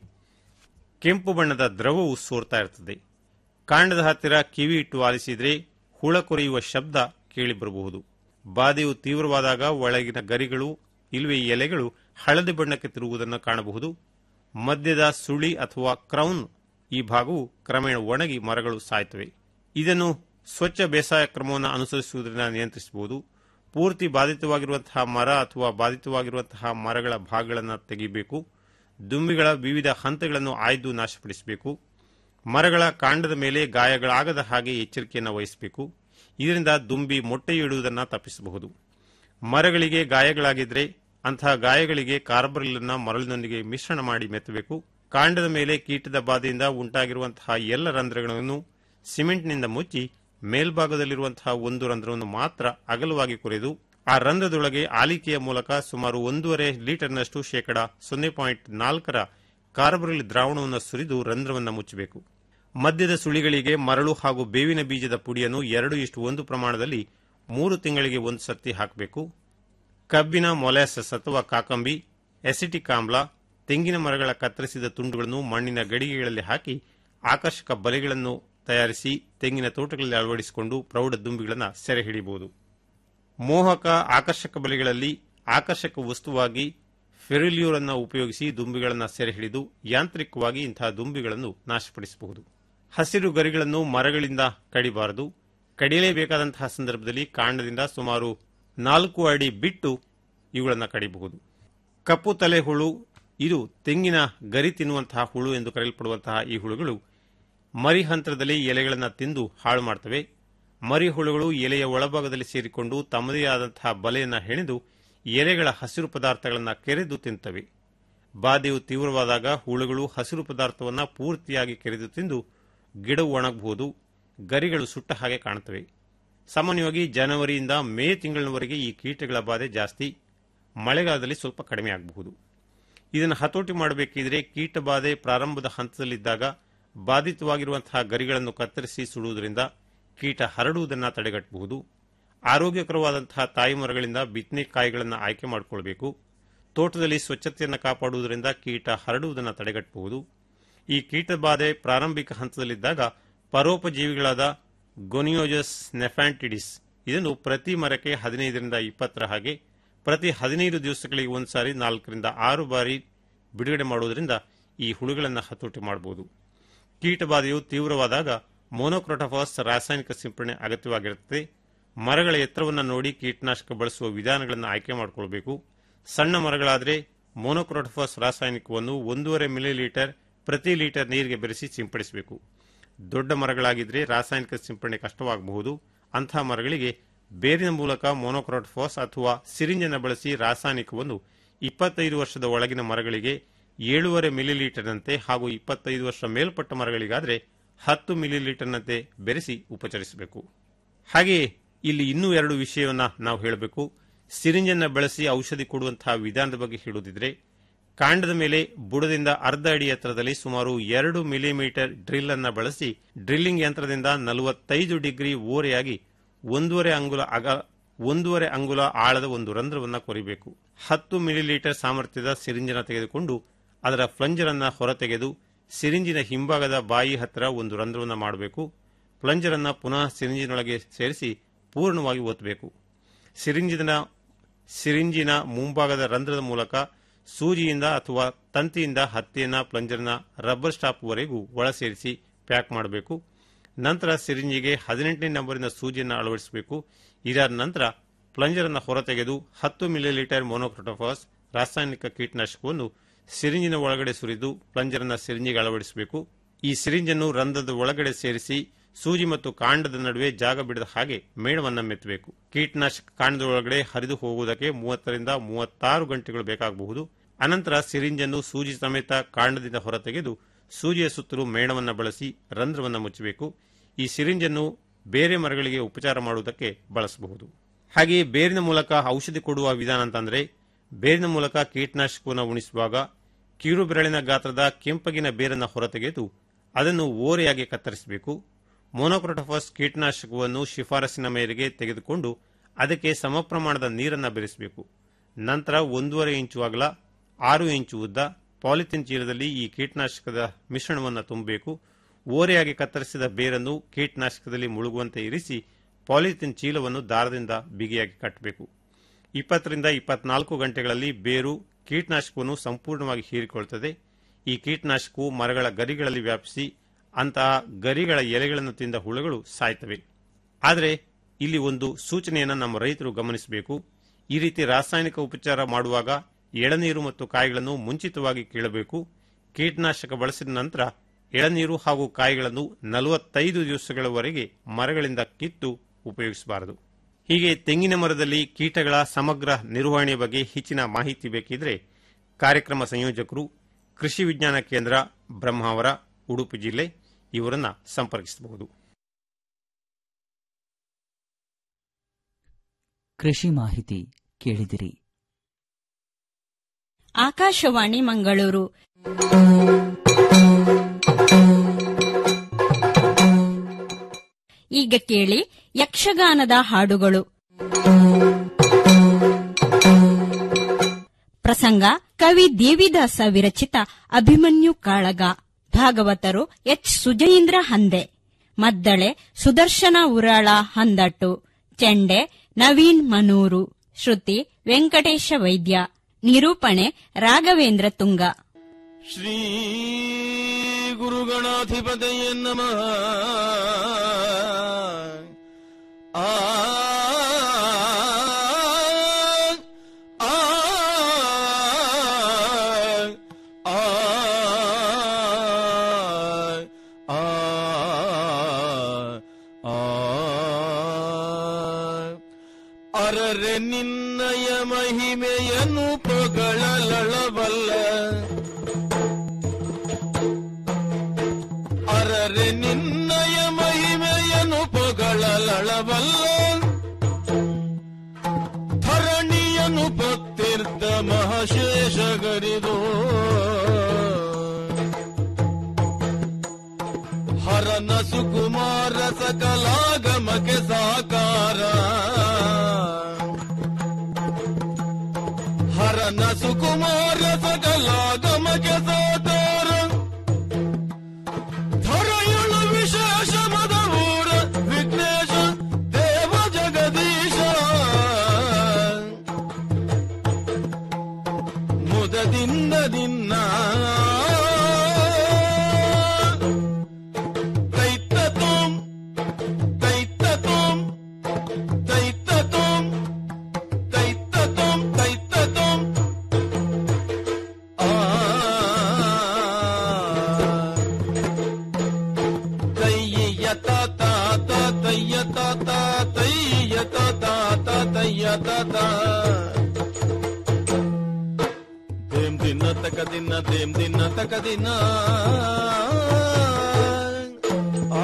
[SPEAKER 9] ಕೆಂಪು ಬಣ್ಣದ ದ್ರವವು ಸೋರ್ತಾ ಇರುತ್ತದೆ ಕಾಂಡದ ಹತ್ತಿರ ಕಿವಿ ಇಟ್ಟು ಆಲಿಸಿದರೆ ಹುಳ ಕೊರೆಯುವ ಶಬ್ದ ಕೇಳಿಬರಬಹುದು ಬಾಧೆಯು ತೀವ್ರವಾದಾಗ ಒಳಗಿನ ಗರಿಗಳು ಇಲ್ವೇ ಎಲೆಗಳು ಹಳದಿ ಬಣ್ಣಕ್ಕೆ ತಿರುಗುವುದನ್ನು ಕಾಣಬಹುದು ಮಧ್ಯದ ಸುಳಿ ಅಥವಾ ಕ್ರೌನ್ ಈ ಭಾಗವು ಕ್ರಮೇಣ ಒಣಗಿ ಮರಗಳು ಸಾಯ್ತವೆ ಇದನ್ನು ಸ್ವಚ್ಛ ಬೇಸಾಯ ಕ್ರಮವನ್ನು ಅನುಸರಿಸುವುದರಿಂದ ನಿಯಂತ್ರಿಸಬಹುದು ಪೂರ್ತಿ ಬಾಧಿತವಾಗಿರುವಂತಹ ಮರ ಅಥವಾ ಬಾಧಿತವಾಗಿರುವಂತಹ ಮರಗಳ ಭಾಗಗಳನ್ನು ತೆಗೆಯಬೇಕು ದುಂಬಿಗಳ ವಿವಿಧ ಹಂತಗಳನ್ನು ಆಯ್ದು ನಾಶಪಡಿಸಬೇಕು ಮರಗಳ ಕಾಂಡದ ಮೇಲೆ ಗಾಯಗಳಾಗದ ಹಾಗೆ ಎಚ್ಚರಿಕೆಯನ್ನು ವಹಿಸಬೇಕು ಇದರಿಂದ ದುಂಬಿ ಮೊಟ್ಟೆಯಿಡುವುದನ್ನು ತಪ್ಪಿಸಬಹುದು ಮರಗಳಿಗೆ ಗಾಯಗಳಾಗಿದ್ದರೆ ಅಂತಹ ಗಾಯಗಳಿಗೆ ಕಾರ್ಬರಿಲ್ಲನ್ನು ಮರಳಿನೊಂದಿಗೆ ಮಿಶ್ರಣ ಮಾಡಿ ಮೆತ್ತಬೇಕು ಕಾಂಡದ ಮೇಲೆ ಕೀಟದ ಬಾಧೆಯಿಂದ ಉಂಟಾಗಿರುವಂತಹ ಎಲ್ಲ ರಂಧ್ರಗಳನ್ನು ಸಿಮೆಂಟ್ನಿಂದ ಮುಚ್ಚಿ ಮೇಲ್ಭಾಗದಲ್ಲಿರುವಂತಹ ಒಂದು ರಂಧ್ರವನ್ನು ಮಾತ್ರ ಅಗಲವಾಗಿ ಕೊರೆದು ಆ ರಂಧ್ರದೊಳಗೆ ಆಲಿಕೆಯ ಮೂಲಕ ಸುಮಾರು ಒಂದೂವರೆ ಲೀಟರ್ನಷ್ಟು ಶೇಕಡ ಸೊನ್ನೆ ಪಾಯಿಂಟ್ ನಾಲ್ಕರ ಕಾರ್ಬರಿಲ್ ದ್ರಾವಣವನ್ನು ಸುರಿದು ರಂಧ್ರವನ್ನು ಮುಚ್ಚಬೇಕು ಮಧ್ಯದ ಸುಳಿಗಳಿಗೆ ಮರಳು ಹಾಗೂ ಬೇವಿನ ಬೀಜದ ಪುಡಿಯನ್ನು ಎರಡು ಇಷ್ಟು ಒಂದು ಪ್ರಮಾಣದಲ್ಲಿ ಮೂರು ತಿಂಗಳಿಗೆ ಒಂದು ಸರ್ತಿ ಹಾಕಬೇಕು ಕಬ್ಬಿನ ಮೊಲಾಸಸ್ ಅಥವಾ ಕಾಕಂಬಿ ಎಸಿಟಿಕ್ ಆಮ್ಲ ತೆಂಗಿನ ಮರಗಳ ಕತ್ತರಿಸಿದ ತುಂಡುಗಳನ್ನು ಮಣ್ಣಿನ ಗಡಿಗೆಗಳಲ್ಲಿ ಹಾಕಿ ಆಕರ್ಷಕ ಬಲೆಗಳನ್ನು ತಯಾರಿಸಿ ತೆಂಗಿನ ತೋಟಗಳಲ್ಲಿ ಅಳವಡಿಸಿಕೊಂಡು ಪ್ರೌಢ ದುಂಬಿಗಳನ್ನು ಸೆರೆ ಹಿಡಿಯಬಹುದು ಮೋಹಕ ಆಕರ್ಷಕ ಬಲೆಗಳಲ್ಲಿ ಆಕರ್ಷಕ ವಸ್ತುವಾಗಿ ಫೆರಿಲ್ಯೂರ್ ಅನ್ನು ಉಪಯೋಗಿಸಿ ದುಂಬಿಗಳನ್ನು ಸೆರೆ ಹಿಡಿದು ಯಾಂತ್ರಿಕವಾಗಿ ಇಂತಹ ದುಂಬಿಗಳನ್ನು ನಾಶಪಡಿಸಬಹುದು ಹಸಿರು ಗರಿಗಳನ್ನು ಮರಗಳಿಂದ ಕಡಿಬಾರದು ಕಡಿಯಲೇಬೇಕಾದಂತಹ ಸಂದರ್ಭದಲ್ಲಿ ಕಾಂಡದಿಂದ ಸುಮಾರು ನಾಲ್ಕು ಅಡಿ ಬಿಟ್ಟು ಇವುಗಳನ್ನು ಕಡಿಬಹುದು ಕಪ್ಪು ತಲೆ ಹುಳು ಇದು ತೆಂಗಿನ ಗರಿ ತಿನ್ನುವಂತಹ ಹುಳು ಎಂದು ಕರೆಯಲ್ಪಡುವಂತಹ ಈ ಹುಳುಗಳು ಮರಿ ಹಂತದಲ್ಲಿ ಎಲೆಗಳನ್ನು ತಿಂದು ಹಾಳು ಮಾಡ್ತವೆ ಮರಿ ಹುಳುಗಳು ಎಲೆಯ ಒಳಭಾಗದಲ್ಲಿ ಸೇರಿಕೊಂಡು ತಮ್ಮದೇ ಆದಂತಹ ಬಲೆಯನ್ನು ಹೆಣೆದು ಎಲೆಗಳ ಹಸಿರು ಪದಾರ್ಥಗಳನ್ನು ಕೆರೆದು ತಿಂತವೆ ಬಾಧೆಯು ತೀವ್ರವಾದಾಗ ಹುಳುಗಳು ಹಸಿರು ಪದಾರ್ಥವನ್ನು ಪೂರ್ತಿಯಾಗಿ ಕೆರೆದು ತಿಂದು ಗಿಡವು ಒಣಗಬಹುದು ಗರಿಗಳು ಸುಟ್ಟ ಹಾಗೆ ಕಾಣುತ್ತವೆ ಸಾಮಾನ್ಯವಾಗಿ ಜನವರಿಯಿಂದ ಮೇ ತಿಂಗಳಿನವರೆಗೆ ಈ ಕೀಟಗಳ ಬಾಧೆ ಜಾಸ್ತಿ ಮಳೆಗಾಲದಲ್ಲಿ ಸ್ವಲ್ಪ ಕಡಿಮೆ ಆಗಬಹುದು ಇದನ್ನು ಹತೋಟಿ ಮಾಡಬೇಕಿದ್ರೆ ಕೀಟ ಬಾಧೆ ಪ್ರಾರಂಭದ ಹಂತದಲ್ಲಿದ್ದಾಗ ಬಾಧಿತವಾಗಿರುವಂತಹ ಗರಿಗಳನ್ನು ಕತ್ತರಿಸಿ ಸುಡುವುದರಿಂದ ಕೀಟ ಹರಡುವುದನ್ನು ತಡೆಗಟ್ಟಬಹುದು ಆರೋಗ್ಯಕರವಾದಂತಹ ತಾಯಿ ಮರಗಳಿಂದ ಬಿತ್ತನೆ ಕಾಯಿಗಳನ್ನು ಆಯ್ಕೆ ಮಾಡಿಕೊಳ್ಳಬೇಕು ತೋಟದಲ್ಲಿ ಸ್ವಚ್ಛತೆಯನ್ನು ಕಾಪಾಡುವುದರಿಂದ ಕೀಟ ಹರಡುವುದನ್ನು ತಡೆಗಟ್ಟಬಹುದು ಈ ಕೀಟ ಬಾಧೆ ಪ್ರಾರಂಭಿಕ ಹಂತದಲ್ಲಿದ್ದಾಗ ಪರೋಪಜೀವಿಗಳಾದ ಗೊನಿಯೋಜಸ್ ನೆಫ್ಯಾಂಟಿಡಿಸ್ ಇದನ್ನು ಪ್ರತಿ ಮರಕ್ಕೆ ಹದಿನೈದರಿಂದ ಇಪ್ಪತ್ತರ ಹಾಗೆ ಪ್ರತಿ ಹದಿನೈದು ದಿವಸಗಳಿಗೆ ಒಂದ್ಸಾರಿ ನಾಲ್ಕರಿಂದ ಆರು ಬಾರಿ ಬಿಡುಗಡೆ ಮಾಡುವುದರಿಂದ ಈ ಹುಳುಗಳನ್ನು ಹತೋಟಿ ಮಾಡಬಹುದು ಕೀಟಬಾಧೆಯು ತೀವ್ರವಾದಾಗ ಮೋನೋಕ್ರೋಟೋಫಾಸ್ ರಾಸಾಯನಿಕ ಸಿಂಪಡಣೆ ಅಗತ್ಯವಾಗಿರುತ್ತದೆ ಮರಗಳ ಎತ್ತರವನ್ನು ನೋಡಿ ಕೀಟನಾಶಕ ಬಳಸುವ ವಿಧಾನಗಳನ್ನು ಆಯ್ಕೆ ಮಾಡಿಕೊಳ್ಳಬೇಕು ಸಣ್ಣ ಮರಗಳಾದರೆ ಮೋನೋಕ್ರೋಟೋಫಾಸ್ ರಾಸಾಯನಿಕವನ್ನು ಒಂದೂವರೆ ಮಿಲಿ ಲೀಟರ್ ಪ್ರತಿ ಲೀಟರ್ ನೀರಿಗೆ ಬೆರೆಸಿ ಸಿಂಪಡಿಸಬೇಕು ದೊಡ್ಡ ಮರಗಳಾಗಿದ್ದರೆ ರಾಸಾಯನಿಕ ಸಿಂಪಡಣೆ ಕಷ್ಟವಾಗಬಹುದು ಅಂತಹ ಮರಗಳಿಗೆ ಬೇರಿನ ಮೂಲಕ ಮೋನೋಕ್ರೋಟೋಫಾಸ್ ಅಥವಾ ಸಿರಿಂಜನ್ನು ಬಳಸಿ ರಾಸಾಯನಿಕವನ್ನು ಇಪ್ಪತ್ತೈದು ವರ್ಷದ ಒಳಗಿನ ಮರಗಳಿಗೆ ಏಳೂವರೆ ಮಿಲಿ ಲೀಟರ್ನಂತೆ ಹಾಗೂ ಇಪ್ಪತ್ತೈದು ವರ್ಷ ಮೇಲ್ಪಟ್ಟ ಮರಗಳಿಗಾದರೆ ಹತ್ತು ಮಿಲಿ ಲೀಟರ್ನಂತೆ ಬೆರೆಸಿ ಉಪಚರಿಸಬೇಕು ಹಾಗೆಯೇ ಇಲ್ಲಿ ಇನ್ನೂ ಎರಡು ವಿಷಯವನ್ನ ನಾವು ಹೇಳಬೇಕು ಸಿರಿಂಜನ್ನ ಬಳಸಿ ಔಷಧಿ ಕೊಡುವಂತಹ ವಿಧಾನದ ಬಗ್ಗೆ ಹೇಳುವುದಿದ್ರೆ ಕಾಂಡದ ಮೇಲೆ ಬುಡದಿಂದ ಅರ್ಧ ಅಡಿ ಎತ್ತರದಲ್ಲಿ ಸುಮಾರು ಎರಡು ಮಿಲಿಮೀಟರ್ ಡ್ರಿಲ್ ಅನ್ನ ಬಳಸಿ ಡ್ರಿಲ್ಲಿಂಗ್ ಯಂತ್ರದಿಂದ ನಲವತ್ತೈದು ಡಿಗ್ರಿ ಓರೆಯಾಗಿ ಒಂದೂವರೆ ಅಂಗುಲ ಅಗ ಒಂದೂವರೆ ಅಂಗುಲ ಆಳದ ಒಂದು ರಂಧ್ರವನ್ನು ಕೊರಿಬೇಕು ಹತ್ತು ಮಿಲಿಲೀಟರ್ ಸಾಮರ್ಥ್ಯದ ಸಿರಿಂಜನ ತೆಗೆದುಕೊಂಡು ಅದರ ಫ್ಲಂಜರ್ ಅನ್ನ ಹೊರತೆಗೆದು ಸಿರಿಂಜಿನ ಹಿಂಭಾಗದ ಬಾಯಿ ಹತ್ತಿರ ಒಂದು ರಂಧ್ರವನ್ನು ಮಾಡಬೇಕು ಪ್ಲಂಜರ್ ಅನ್ನ ಪುನಃ ಸಿರಿಂಜಿನೊಳಗೆ ಸೇರಿಸಿ ಪೂರ್ಣವಾಗಿ ಒತ್ತಬೇಕು ಸಿರಿಂಜಿನ ಸಿರಿಂಜಿನ ಮುಂಭಾಗದ ರಂಧ್ರದ ಮೂಲಕ ಸೂಜಿಯಿಂದ ಅಥವಾ ತಂತಿಯಿಂದ ಹತ್ತಿಯನ್ನ ಪ್ಲಂಜರ್ನ ರಬ್ಬರ್ ಸ್ಟಾಪ್ವರೆಗೂ ಒಳ ಸೇರಿಸಿ ಪ್ಯಾಕ್ ಮಾಡಬೇಕು ನಂತರ ಸಿರಿಂಜಿಗೆ ಹದಿನೆಂಟನೇ ನಂಬರಿನ ಸೂಜಿಯನ್ನು ಅಳವಡಿಸಬೇಕು ಇದಾದ ನಂತರ ಪ್ಲಂಜರ್ ಅನ್ನು ಹೊರತೆಗೆದು ಹತ್ತು ಮಿಲಿಲೀಟರ್ ಮೊನೋಕ್ರೋಟೋಫಾಸ್ ರಾಸಾಯನಿಕ ಕೀಟನಾಶಕವನ್ನು ಸಿರಿಂಜಿನ ಒಳಗಡೆ ಸುರಿದು ಪ್ಲಂಜರ್ ಅನ್ನು ಸಿರಿಂಜಿಗೆ ಅಳವಡಿಸಬೇಕು ಈ ಸಿರಿಂಜನ್ನು ರಂಧ್ರದ ಒಳಗಡೆ ಸೇರಿಸಿ ಸೂಜಿ ಮತ್ತು ಕಾಂಡದ ನಡುವೆ ಜಾಗ ಬಿಡದ ಹಾಗೆ ಮೇಣವನ್ನು ಮೆತ್ತಬೇಕು ಕೀಟನಾಶಕ ಕಾಂಡದ ಒಳಗಡೆ ಹರಿದು ಹೋಗುವುದಕ್ಕೆ ಮೂವತ್ತರಿಂದ ಮೂವತ್ತಾರು ಗಂಟೆಗಳು ಬೇಕಾಗಬಹುದು ಅನಂತರ ಸಿರಿಂಜನ್ನು ಸೂಜಿ ಸಮೇತ ಕಾಂಡದಿಂದ ಹೊರತೆಗೆದು ಸೂಜಿಯ ಸುತ್ತಲೂ ಮೇಣವನ್ನು ಬಳಸಿ ರಂಧ್ರವನ್ನು ಮುಚ್ಚಬೇಕು ಈ ಸಿರಿಂಜನ್ನು ಬೇರೆ ಮರಗಳಿಗೆ ಉಪಚಾರ ಮಾಡುವುದಕ್ಕೆ ಬಳಸಬಹುದು ಹಾಗೆಯೇ ಬೇರಿನ ಮೂಲಕ ಔಷಧಿ ಕೊಡುವ ವಿಧಾನ ಅಂತಂದ್ರೆ ಬೇರಿನ ಮೂಲಕ ಕೀಟನಾಶಕವನ್ನು ಉಣಿಸುವಾಗ ಕಿರು ಬೆರಳಿನ ಗಾತ್ರದ ಕೆಂಪಗಿನ ಬೇರನ್ನು ಹೊರತೆಗೆದು ಅದನ್ನು ಓರೆಯಾಗಿ ಕತ್ತರಿಸಬೇಕು ಮೊನೊಕ್ರೊಟೋಫಾಸ್ ಕೀಟನಾಶಕವನ್ನು ಶಿಫಾರಸಿನ ಮೇರೆಗೆ ತೆಗೆದುಕೊಂಡು ಅದಕ್ಕೆ ಸಮ ಪ್ರಮಾಣದ ನೀರನ್ನು ಬೆರೆಸಬೇಕು ನಂತರ ಒಂದೂವರೆ ಇಂಚು ಅಗಲ ಆರು ಇಂಚು ಉದ್ದ ಪಾಲಿಥಿನ್ ಚೀಲದಲ್ಲಿ ಈ ಕೀಟನಾಶಕದ ಮಿಶ್ರಣವನ್ನು ತುಂಬಬೇಕು ಓರೆಯಾಗಿ ಕತ್ತರಿಸಿದ ಬೇರನ್ನು ಕೀಟನಾಶಕದಲ್ಲಿ ಮುಳುಗುವಂತೆ ಇರಿಸಿ ಪಾಲಿಥಿನ್ ಚೀಲವನ್ನು ದಾರದಿಂದ ಬಿಗಿಯಾಗಿ ಕಟ್ಟಬೇಕು ಇಪ್ಪತ್ತರಿಂದ ಇಪ್ಪತ್ನಾಲ್ಕು ಗಂಟೆಗಳಲ್ಲಿ ಬೇರು ಕೀಟನಾಶಕವನ್ನು ಸಂಪೂರ್ಣವಾಗಿ ಹೀರಿಕೊಳ್ಳುತ್ತದೆ ಈ ಕೀಟನಾಶಕವು ಮರಗಳ ಗರಿಗಳಲ್ಲಿ ವ್ಯಾಪಿಸಿ ಅಂತಹ ಗರಿಗಳ ಎಲೆಗಳನ್ನು ತಿಂದ ಹುಳುಗಳು ಸಾಯ್ತವೆ ಆದರೆ ಇಲ್ಲಿ ಒಂದು ಸೂಚನೆಯನ್ನು ನಮ್ಮ ರೈತರು ಗಮನಿಸಬೇಕು ಈ ರೀತಿ ರಾಸಾಯನಿಕ ಉಪಚಾರ ಮಾಡುವಾಗ ಎಳನೀರು ಮತ್ತು ಕಾಯಿಗಳನ್ನು ಮುಂಚಿತವಾಗಿ ಕೀಳಬೇಕು ಕೀಟನಾಶಕ ಬಳಸಿದ ನಂತರ ಎಳನೀರು ಹಾಗೂ ಕಾಯಿಗಳನ್ನು ನಲವತ್ತೈದು ದಿವಸಗಳವರೆಗೆ ಮರಗಳಿಂದ ಕಿತ್ತು ಉಪಯೋಗಿಸಬಾರದು ಹೀಗೆ ತೆಂಗಿನ ಮರದಲ್ಲಿ ಕೀಟಗಳ ಸಮಗ್ರ ನಿರ್ವಹಣೆ ಬಗ್ಗೆ ಹೆಚ್ಚಿನ ಮಾಹಿತಿ ಬೇಕಿದ್ರೆ ಕಾರ್ಯಕ್ರಮ ಸಂಯೋಜಕರು ಕೃಷಿ ವಿಜ್ಞಾನ ಕೇಂದ್ರ ಬ್ರಹ್ಮಾವರ ಉಡುಪಿ ಜಿಲ್ಲೆ ಇವರನ್ನ ಸಂಪರ್ಕಿಸಬಹುದು
[SPEAKER 2] ಕೃಷಿ ಮಾಹಿತಿ ಕೇಳಿದಿರಿ
[SPEAKER 10] ಆಕಾಶವಾಣಿ ಮಂಗಳೂರು ಈಗ ಕೇಳಿ ಯಕ್ಷಗಾನದ ಹಾಡುಗಳು ಪ್ರಸಂಗ ಕವಿ ದೇವಿದಾಸ ವಿರಚಿತ ಅಭಿಮನ್ಯು ಕಾಳಗ ಭಾಗವತರು ಎಚ್ ಸುಜಯೇಂದ್ರ ಹಂದೆ ಮದ್ದಳೆ ಸುದರ್ಶನ ಉರಾಳ ಹಂದಟ್ಟು ಚೆಂಡೆ ನವೀನ್ ಮನೂರು ಶ್ರುತಿ ವೆಂಕಟೇಶ ವೈದ್ಯ ನಿರೂಪಣೆ ರಾಘವೇಂದ್ರ ತುಂಗ
[SPEAKER 11] ಶ್ರೀ ಗುರುಗಣಾಧಿಪತಯ ನಮಃ ಆ ಆ, ಆ, ಆ, ಆ. ಅರರೆ ನಿನ್ನಯ ಮಹಿಮೆಯನ್ನು ಪೊಗಳಲಳಬಲ್ಲ ಅರರೆ ನಿನ್ನಯ ಮಹಿಮೆಯನ್ನು ಪೊಗಳಲಳಬಲ್ಲ ಧರಣಿಯನು ಪತ್ತಿರ್ದ ಮಹಾಶೇಷಗರಿದು ಹರನ ಸುಕುಮಾರ ಸಕಲಾಗಮಕ್ಕೆ ಸಾಕಾರ ಹರನ ಸುಕುಮಾರ ಸಕಲಾಗಮಕ್ಕೆ ಸಾಕಾರ ಧರೆಯಳು ವಿಶೇಷ ಮದವೂರ ವಿಘ್ನೇಶ ದೇವ ಜಗದೀಶ ಮುದದಿಂದ ದಿನ್ನ ದೈತ್ತ ತೋಂ ದೈತ್ತ ತೋಂ ದೈತ್ತ ತೋಂ ದೈತ್ತ ತೋಂ ದೈತ್ತ ತೋಂ ಆ ತಯ್ಯ ತಾತ ತಯ್ಯ ತಾತ ತಯ್ಯ ತಾತ ತಯ್ಯ ತಾತ ದೇಮ್ ದಿನ ತಕ ದಿನ ದೇಮ್ ದಿನ ತಕ ದಿನ ಆ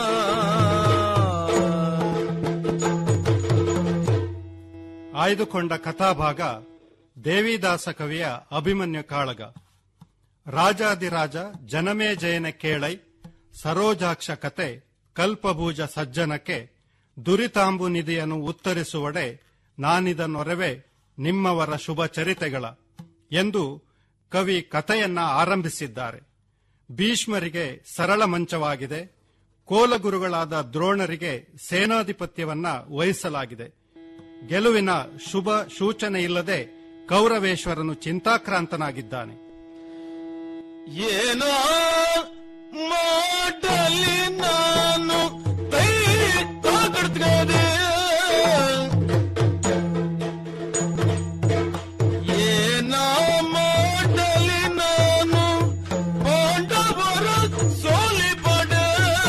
[SPEAKER 12] ಆಯ್ದುಕೊಂಡ ಕಥಾಭಾಗ ದೇವಿದಾಸ ಕವಿಯ ಅಭಿಮನ್ಯು ಕಾಳಗ ರಾಜಾದಿರಾಜ ಜನಮೇ ಜಯನ ಕೇಳೈ ಸರೋಜಾಕ್ಷ ಕತೆ ಕಲ್ಪಭೂಜ ಸಜ್ಜನಕ್ಕೆ ದುರಿತಾಂಬು ನಿಧಿಯನ್ನು ಉತ್ತರಿಸುವಡೆ ನಾನಿದನೊರವೆ ನಿಮ್ಮವರ ಶುಭ ಚರಿತೆಗಳ ಎಂದು ಕವಿ ಕಥೆಯನ್ನ ಆರಂಭಿಸಿದ್ದಾರೆ ಭೀಷ್ಮರಿಗೆ ಸರಳ ಮಂಚವಾಗಿದೆ ಕೋಲಗುರುಗಳಾದ ದ್ರೋಣರಿಗೆ ಸೇನಾಧಿಪತ್ಯವನ್ನ ವಹಿಸಲಾಗಿದೆ ಗೆಲುವಿನ ಶುಭ ಸೂಚನೆ ಇಲ್ಲದೆ ಕೌರವೇಶ್ವರನು ಚಿಂತಾಕ್ರಾಂತನಾಗಿದ್ದಾನೆ
[SPEAKER 11] ಏನೋ ಮಾಡಲಿ ನಾನು ಕೈ ತಾಕಡ್ತದೆ ಏನ ಮಾಡಲಿ ನಾನು ಪಾಂಡವರ ಸೋಲಿ ಪಡೆ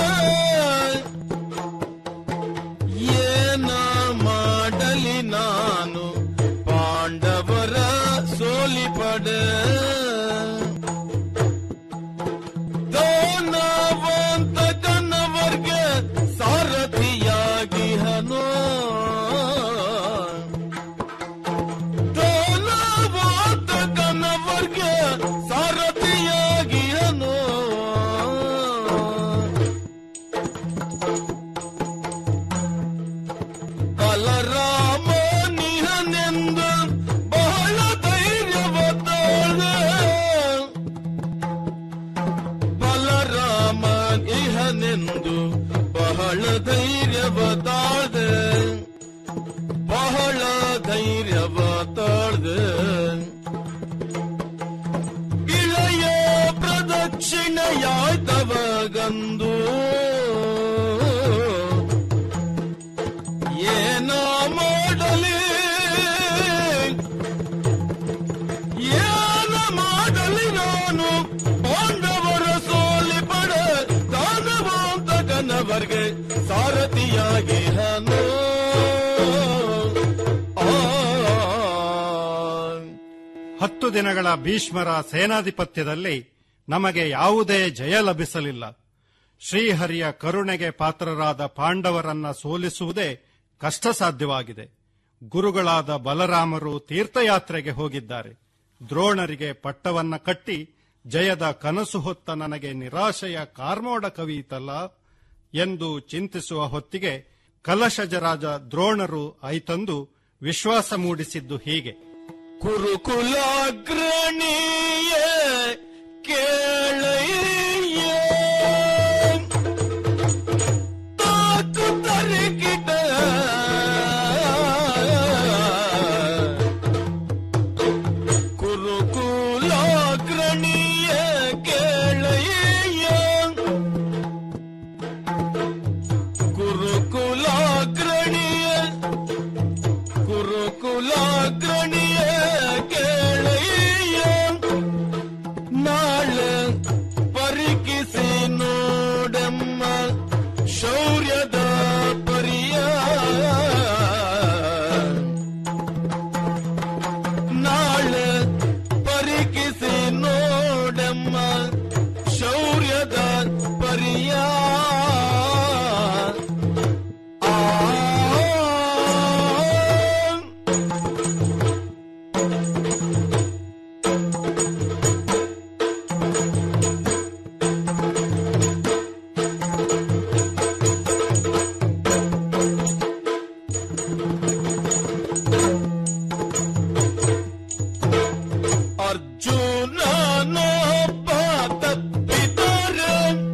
[SPEAKER 11] ಏನ ಮಾಡಲಿ ನಾನು ಪಾಂಡವರ ಸೋಲಿ ಪಡೆ ದಾನವಂತ ಬರನೆಂದು ಬಹಳ ಧೈರ್ಯವ ತಾಳ್ದೆ ಬಹಳ ಧೈರ್ಯವ ತಾಳ್ದೆ ಇಳೆಯ ಪ್ರದಕ್ಷಿಣೆಯಾಯ್ತವ ಗಂದು ಏನ ಮಾಡಲಿ ಏನ ಮಾಡಲಿ ನಾನು ಪಾಂಡವರ ಸೋಲಿ ಪಡ ದಾನವಂತಕನವರ್ಗೆ ಸಾರಥಿಯಾಗಿ ಹನು
[SPEAKER 12] ಹತ್ತು ದಿನಗಳ ಭೀಷ್ಮರ ಸೇನಾಧಿಪತ್ಯದಲ್ಲಿ ನಮಗೆ ಯಾವುದೇ ಜಯ ಲಭಿಸಲಿಲ್ಲ ಶ್ರೀಹರಿಯ ಕರುಣೆಗೆ ಪಾತ್ರರಾದ ಪಾಂಡವರನ್ನ ಸೋಲಿಸುವುದೇ ಕಷ್ಟ ಸಾಧ್ಯವಾಗಿದೆ ಗುರುಗಳಾದ ಬಲರಾಮರು ತೀರ್ಥಯಾತ್ರೆಗೆ ಹೋಗಿದ್ದಾರೆ ದ್ರೋಣರಿಗೆ ಪಟ್ಟವನ್ನ ಕಟ್ಟಿ ಜಯದ ಕನಸು ಹೊತ್ತ ನನಗೆ ನಿರಾಶೆಯ ಕಾರ್ಮೋಡ ಕವಿಯಿತಲ್ಲ ಎಂದು ಚಿಂತಿಸುವ ಹೊತ್ತಿಗೆ ಕಲಶಜರಾಜ ದ್ರೋಣರು ಐತಂದು ವಿಶ್ವಾಸ ಮೂಡಿಸಿದ್ದು ಹೀಗೆ
[SPEAKER 11] ಕುರುಕುಲಾಗ್ರಣಿಯ ಕೇಳಯ್ಯ ತಾಕು ತರಗಿಟ ಕುರುಕುಲಾಗ್ರಣಿಯ ಕೇಳಯ್ಯ ಕುರುಕುಲಾಗ್ರಣಿಯ ಕುರುಕುಲಾಗ್ರಣಿಯ ಕೇಳಯ್ಯ ನಾಳೆ ಪರಿಕಿಸಿ ನೋಡಮ್ಮ ಶೌರ್ಯದ ಪರಿಯ ನಾಳೆ ಪರಿಕಿಸಿ ನೋಡಮ್ಮ ಶೌರ್ಯದ ಪರಿಯ ಅರ್ಜುನನೊಬ್ಬ ತಪ್ಪಿದರೆ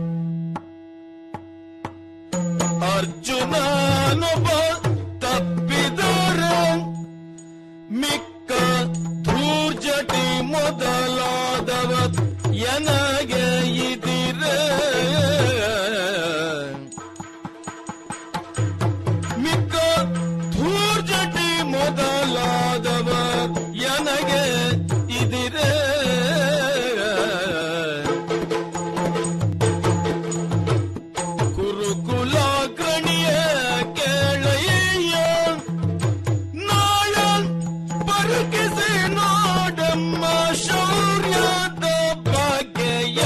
[SPEAKER 11] ಅರ್ಜುನನೊಬ್ಬ ತಪ್ಪಿದರೆ ಮಿಕ್ಕ ಧೂರ್ಜಟಿ ಮೊದಲಾದವ ಎನಗೆ ಇದಿರೆ ಮಿಕ್ಕ ಧೂರ್ಜಟಿ ಮೊದಲಾದವ ಎನಗೆ ಇದಿರೆ ಕುರುಕುಲಾಗ್ರಣಿಯ ಕೇಳಯ್ಯ ನಾಳ ಪರಕಿಸಿ ನೋಡಮ್ಮ ಶೌರ್ಯದ ಭಾಗ್ಯ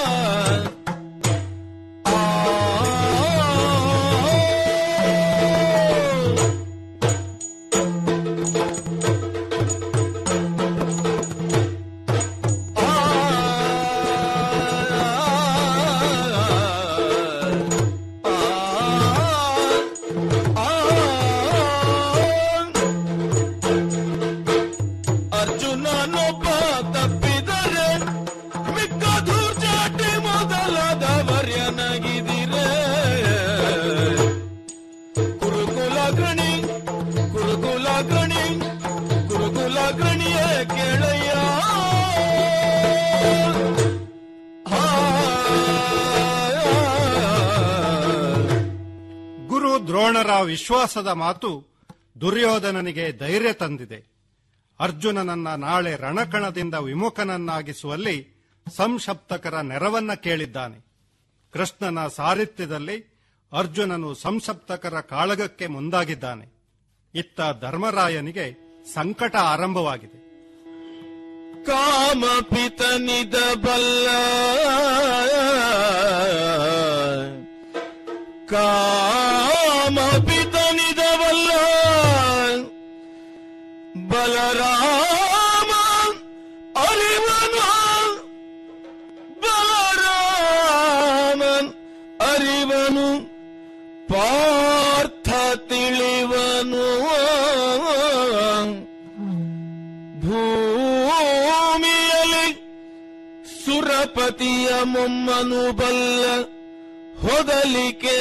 [SPEAKER 11] ಅರ್ಜುನನೊಬ್ಬ ತಪ್ಪಿದರೆ ಮಿಕ್ಕ ಧೂರ್ಚಾಟಿ ಮೊದಲಾದವರ್ಯನಾಗಿದಿರೆ ಕುರುಕುಲಾಗ್ರಣಿ ಕುರುಕುಲಾಗ್ರಣಿ ಕುರುಕುಲಾಗ್ರಣಿಯ ಕೇಳಯ್ಯ
[SPEAKER 12] ಗುರು ದ್ರೋಣರ ವಿಶ್ವಾಸದ ಮಾತು ದುರ್ಯೋಧನನಿಗೆ ಧೈರ್ಯ ತಂದಿದೆ ಅರ್ಜುನನನ್ನ ನಾಳೆ ರಣಕಣದಿಂದ ವಿಮುಖನನ್ನಾಗಿಸುವಲ್ಲಿ ಸಂಸಪ್ತಕರ ನೆರವನ್ನ ಕೇಳಿದ್ದಾನೆ ಕೃಷ್ಣನ ಸಾರಥ್ಯದಲ್ಲಿ ಅರ್ಜುನನು ಸಂಸಪ್ತಕರ ಕಾಳಗಕ್ಕೆ ಮುಂದಾಗಿದ್ದಾನೆ ಇತ್ತ ಧರ್ಮರಾಯನಿಗೆ ಸಂಕಟ ಆರಂಭವಾಗಿದೆ
[SPEAKER 11] ಕಾಮಪಿತನಿದ ಬಲ್ಲ ಕಾಮಪಿತನಿದವಲ್ಲ ಬಲರಾಮ ಅರಿವನು ಬಲರಾಮನ್ ಅರಿವನು ಪಾರ್ಥ ತಿಳಿವನು ಭೂಮಿಯಲ್ಲಿ ಸುರಪತಿಯ ಮೊಮ್ಮನು ಬಲ್ಲ ಹೊದಲಿಕೆ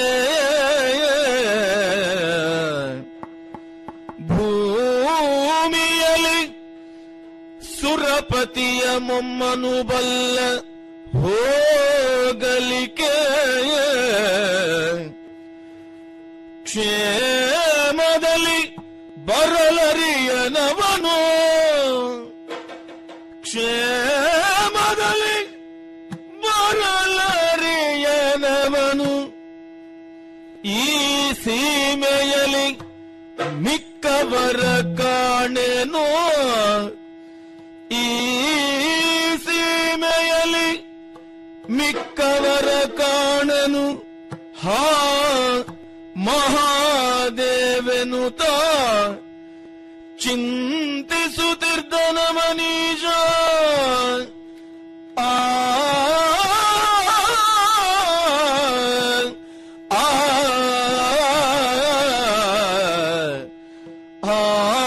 [SPEAKER 11] ಭೂಮಿಯಲಿ ಸುರಪತಿಯ ಮೊಮ್ಮನು ಬಲ್ಲ ಹೋಗಲಿಕೆ ಕ್ಷೇಮದಲ್ಲಿ ಬರಲರಿಯನವನು ಕ್ಷೇಮದಲ್ಲಿ ಬರಲರಿಯನವನು ಈ ಸೀಮೆಯಲ್ಲಿ ಮಿಕ್ಕವರ ಕಾಣೆನೋ ಈ ಸೀಮೆಯಲ್ಲಿ ಮಿಕ್ಕವರ ಕಾಣನು ಹಾ ಮಹಾದೇವೆನುತ ಚಿಂತಿಸುತ್ತಿರ್ದನ ಮನೀಷ ಆ ಆ ಆ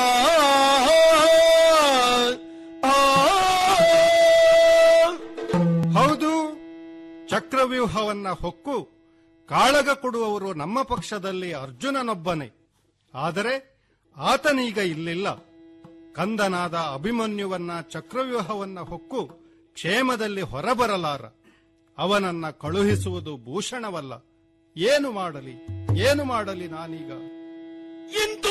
[SPEAKER 12] ಹೌದು ಚಕ್ರವ್ಯೂಹವನ್ನ ಹೊಕ್ಕು ಕಾಳಗ ಕೊಡುವವರು ನಮ್ಮ ಪಕ್ಷದಲ್ಲಿ ಅರ್ಜುನನೊಬ್ಬನೇ ಆದರೆ ಆತನೀಗ ಇಲ್ಲಿಲ್ಲ ಕಂದನಾದ ಅಭಿಮನ್ಯುವನ್ನ ಚಕ್ರವ್ಯೂಹವನ್ನ ಹೊಕ್ಕು ಕ್ಷೇಮದಲ್ಲಿ ಹೊರಬರಲಾರ ಅವನನ್ನ ಕಳುಹಿಸುವುದು ಭೂಷಣವಲ್ಲ ಏನು ಮಾಡಲಿ ಏನು ಮಾಡಲಿ ನಾನೀಗ
[SPEAKER 11] ಇಂದು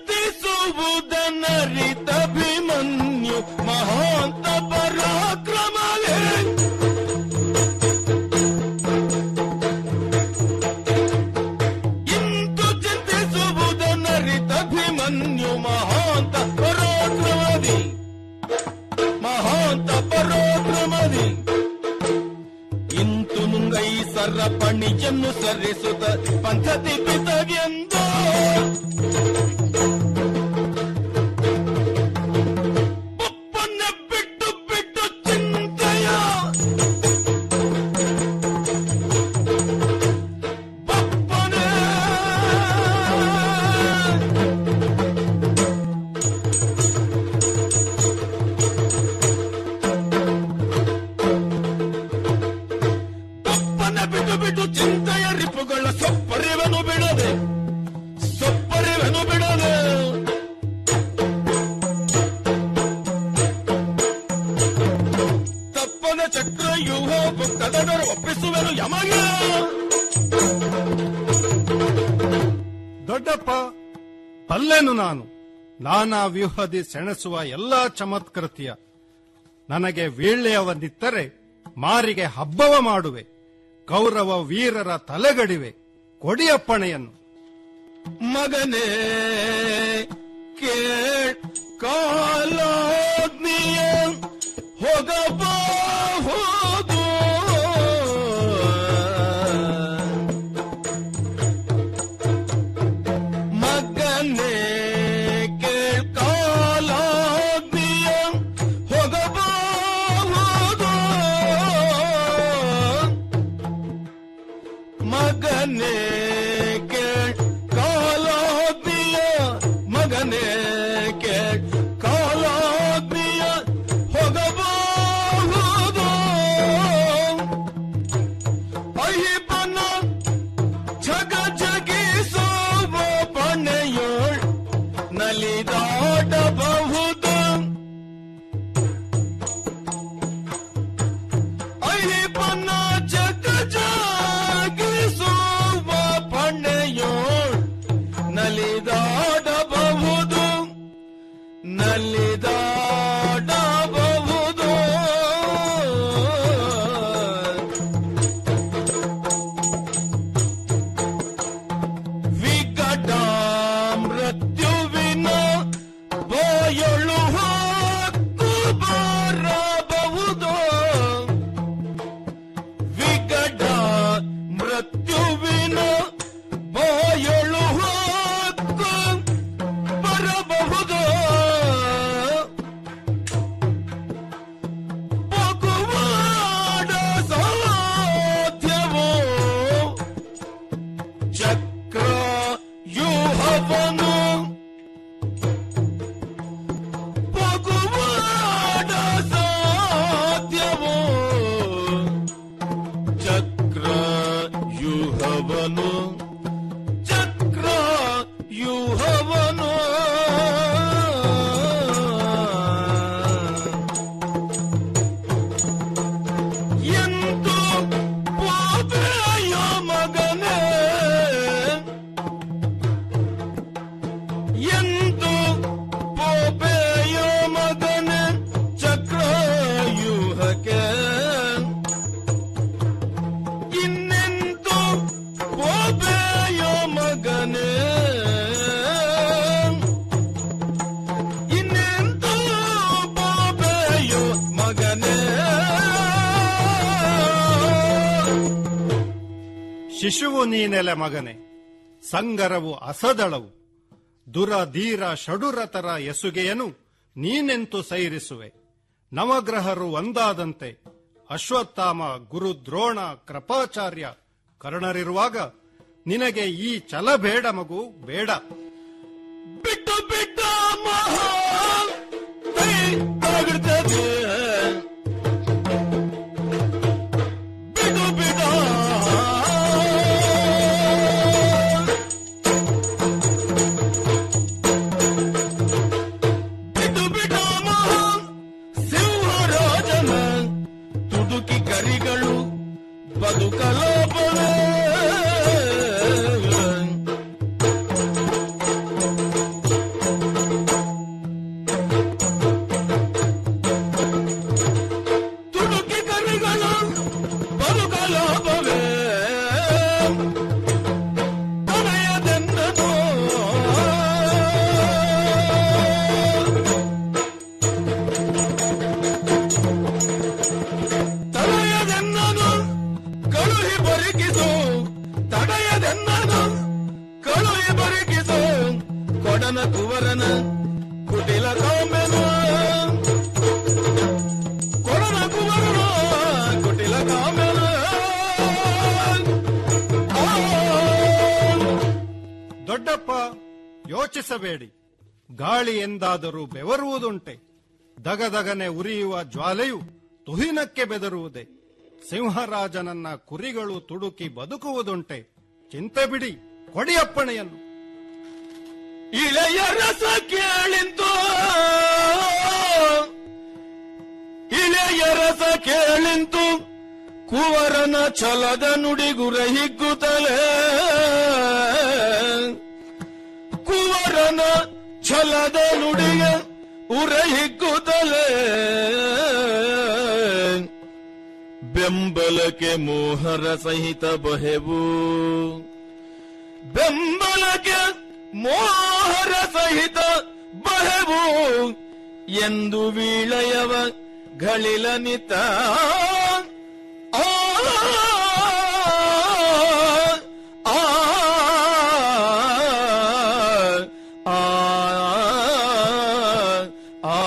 [SPEAKER 11] ಚಿಂತಿಸುವುದನ್ನರಿತಭಿಮನ್ಯು ಮಹಾಂತ ಪರಾಕ್ರಮವೇ ಇಂದು ಚಿಂತಿಸುವುದನ್ನರಿತಭಿಮನ್ಯು ಮಹಾಂತ ಪರಾಕ್ರಮದಿ ಮಹಾಂತ ಪರಾಕ್ರಮದಿ ಇಂತು ನುಂಗೈ ಸರಪಣಿಯನ್ನು ಸರಿಸುತ್ತ ಪಂಥತಿ ಪಿತಗೆಂದು ಒಪ್ಪನ್ನ ಬಿಟ್ಟು ಬಿಟ್ಟು ಚಿಂತೆಯ ಬಪ್ಪನೆ ಬಪ್ಪನ ಬಿಟ್ಟು ಬಿಟ್ಟು ಚಿಂತೆಯ ರಿಪುಗಳ ಸೊಪ್ಪರಿವನು ಬಿಡದೆ ಸೊಪ್ಪರಿವನು ಬಿಡದೆ ತಪ್ಪನ ಚಕ್ರ ಯುವ ಕದಡರು ಒಪ್ಪಿಸುವೆನು ಯಮಗೆ
[SPEAKER 12] ದೊಡ್ಡಪ್ಪ ಬಲ್ಲೆನು ನಾನು ನಾನಾ ವ್ಯೂಹದಿ ಸೆಣಸುವ ಎಲ್ಲಾ ಚಮತ್ಕೃತಿಯ ನನಗೆ ವೀಳ್ಳೆಯವನ್ನಿತ್ತರೆ ಮಾರಿಗೆ ಹಬ್ಬವ ಮಾಡುವೆ ಕೌರವ ವೀರರ ತಲೆಗಡಿವೆ ಕೊಡಿಯಪ್ಪಣೆಯನ್ನು
[SPEAKER 11] ಮಗನೇ ಕೇಳ್ ಕಾಲಾಗ್ನಿಯ ಹೋಗಬಹುದು ಮಗನೇ ಕೇಳ್ ಕಾಲಾಗ್ನಿಯ ಹೋಗಬಹುದು ಮಗನೇ ಕೇಳ್ ಕಾಲಾಗ್ನಿಯ ಮಗನೇ ಕೇಳ್ ಕಾಲಾಗ್ನಿಯ ಹೋಗಬಹುದು ಅಯ್ಯಪ್ಪನ ಜಗ ಜಗಿಸುವ ಪಣೆಯೋಳ್ ನಲಿದಾಡಬಹುದು ಅಯ್ಯಪ್ಪನ ಜಗ ಜಗಿಸುವ ಪಣೆಯೋಳ್ ನಲಿದಾಡಬಹುದು ನಲಿದಾಡಬಹುದು ವಿಕಟ ಮೃತ್ಯುವಿನ ಬಾಯೊಳು ಹಾಕು ಬರಬಹುದು ವಿಕಟ ಮೃತ್ಯುವಿನ ಬಾಯೊಳು ಹಾಕು ಬರಬಹುದು ಪಗುವಾಡ ಸಾಧ್ಯವೋ ಚಕ್ರ ಯೂಹವನು ಪಗುವಾಡ ಸಾಧ್ಯವೋ ಚಕ್ರ ಯೂಹ ಯುಹವನು ಚಕ್ರ ಯುಹವನು ಎಂದು ಪೋದೆಯ ಮಗನೇ ಎಂದು ಪೋಪೆಯ ಮಗನೇ ಚಕ್ರವ್ಯೂಹಕ್ಕೆ ಇನ್ನೆಂದು ಪೋಪೆಯ ಮಗನೇ ಇನ್ನೆಂದು ಪೋಪೆಯ ಮಗನೇ
[SPEAKER 12] ಶಿಶುವು ನೀನೆಲೆ ಮಗನೆ ಸಂಗರವು ಅಸದಳವು ದುರಧೀರ ಷಡುರತರ ಎಸುಗೆಯನು ನೀನೆಂತು ಸೈರಿಸುವೆ ನವಗ್ರಹರು ಒಂದಾದಂತೆ ಅಶ್ವತ್ಥಾಮ ಗುರು ದ್ರೋಣ ಕೃಪಾಚಾರ್ಯ ಕರ್ಣರಿರುವಾಗ ನಿನಗೆ ಈ ಛಲ ಬೇಡ ಮಗು ಬೇಡ
[SPEAKER 11] ಬಿಟ್ಟು ಬಿಟ್ಟ ಮಹಾ ಕೈ ಆಗಿರ್ತದೆ ಬಿಡು ಬಿಡ ಬಿಡು ಬಿಡ ಮಹಾ ಸಿಂಹರಾಜನ ತುಡುಕಿ ಕರಿಗಳು ಬದುಕಲೋಪವೇ ತುಡುಕಿ ಕರಿಗಳು ಬದುಕಲೋಪವೇ ತಡೆಯದೆನ್ನದು ತಡೆಯದೆನ್ನದು ಕಳುಹಿ ಬರಿಕಿಸು ತಡೆಯದೆನ್ನದು ಕಳುಹಿ ಬರಿಕಿಸು ಕೊಡನ ಕುವರನ ಕುಟಿಲ ಕಾಮೆನು ಕೊಡನ ಕುವರನ ಕುಟಿಲ ಕಾಮೆನು
[SPEAKER 12] ದೊಡ್ಡಪ್ಪ ಯೋಚಿಸಬೇಡಿ ಗಾಳಿ ಎಂದಾದರೂ ಬೆವರುವುದುಂಟೆ ದಗದಗನೆ ಉರಿಯುವ ಜ್ವಾಲೆಯು ತುಹಿನಕ್ಕೆ ಬೆದರುವುದೇ ಸಿಂಹರಾಜನನ್ನ ಕುರಿಗಳು ತುಡುಕಿ ಬದುಕುವುದುಂಟೆ ಚಿಂತೆ ಬಿಡಿ ಕೊಡಿ ಅಪ್ಪಣೆಯನ್ನು
[SPEAKER 11] ಇಳೆಯ ರಸ ಕೇಳಿಂತು ಇಳೆಯ ರಸ ಕೇಳಿಂತು ಕುವರನ ಛಲದ ನುಡಿಗುರ ಹಿಗ್ಗುತ್ತಲೇ ಕುವರನ ಛಲದ ನುಡಿಗ ಉರ ಹಿಗ್ಗುತ್ತಲೇ ಬೆಂಬಲಕ್ಕೆ ಮೋಹರ ಸಹಿತ ಬಹೆವು ಬೆಂಬಲಕ್ಕೆ ಮೋಹರ ಸಹಿತ ಬಹವು ಎಂದು ವೀಳಯವ ಗಳಿಲನಿತ ಆ, ಆ, ಆ, ಆ,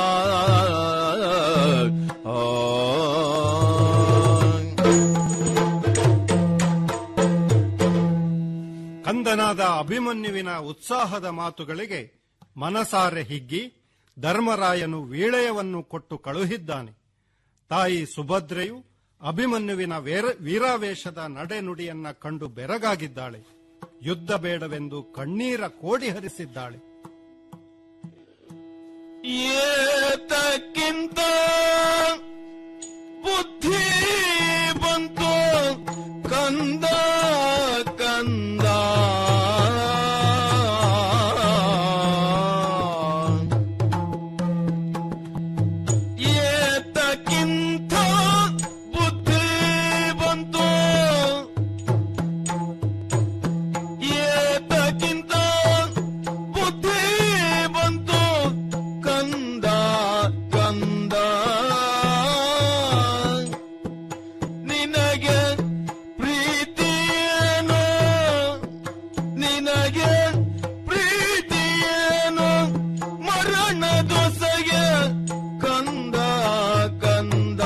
[SPEAKER 12] ಕಂದನಾದ ಅಭಿಮನ್ಯುವಿನ ಉತ್ಸಾಹದ ಮಾತುಗಳಿಗೆ ಮನಸಾರೆ ಹಿಗ್ಗಿ ಧರ್ಮರಾಯನು ವೀಳೆಯವನ್ನು ಕೊಟ್ಟು ಕಳುಹಿದ್ದಾನೆ ತಾಯಿ ಸುಭದ್ರೆಯು ಅಭಿಮನ್ಯುವಿನ ವೇರ- ವೀರಾವೇಶದ ನಡೆನುಡಿಯನ್ನ ಕಂಡು ಬೆರಗಾಗಿದ್ದಾಳೆ ಯುದ್ಧ ಬೇಡವೆಂದು ಕಣ್ಣೀರ ಕೋಡಿ ಹರಿಸಿದ್ದಾಳೆ
[SPEAKER 11] ಏತಕ್ಕಿಂತ ಬುದ್ಧಿ ಬಂತು ಕಂದ ಕಂದ ಏತಕ್ಕಿಂತ ಬುದ್ಧಿ ಬಂತು ಏತಕ್ಕಿಂತ ಬುದ್ಧಿ ಬಂತು ಕಂದ ಕಂದ ನಿನಗೆ ಪ್ರೀತಿಯೇನು ನಿನಗೆ ಪ್ರೀತಿಯೇನು ಮರಣ ದೊಸಗೆ ಕಂದ ಕಂದ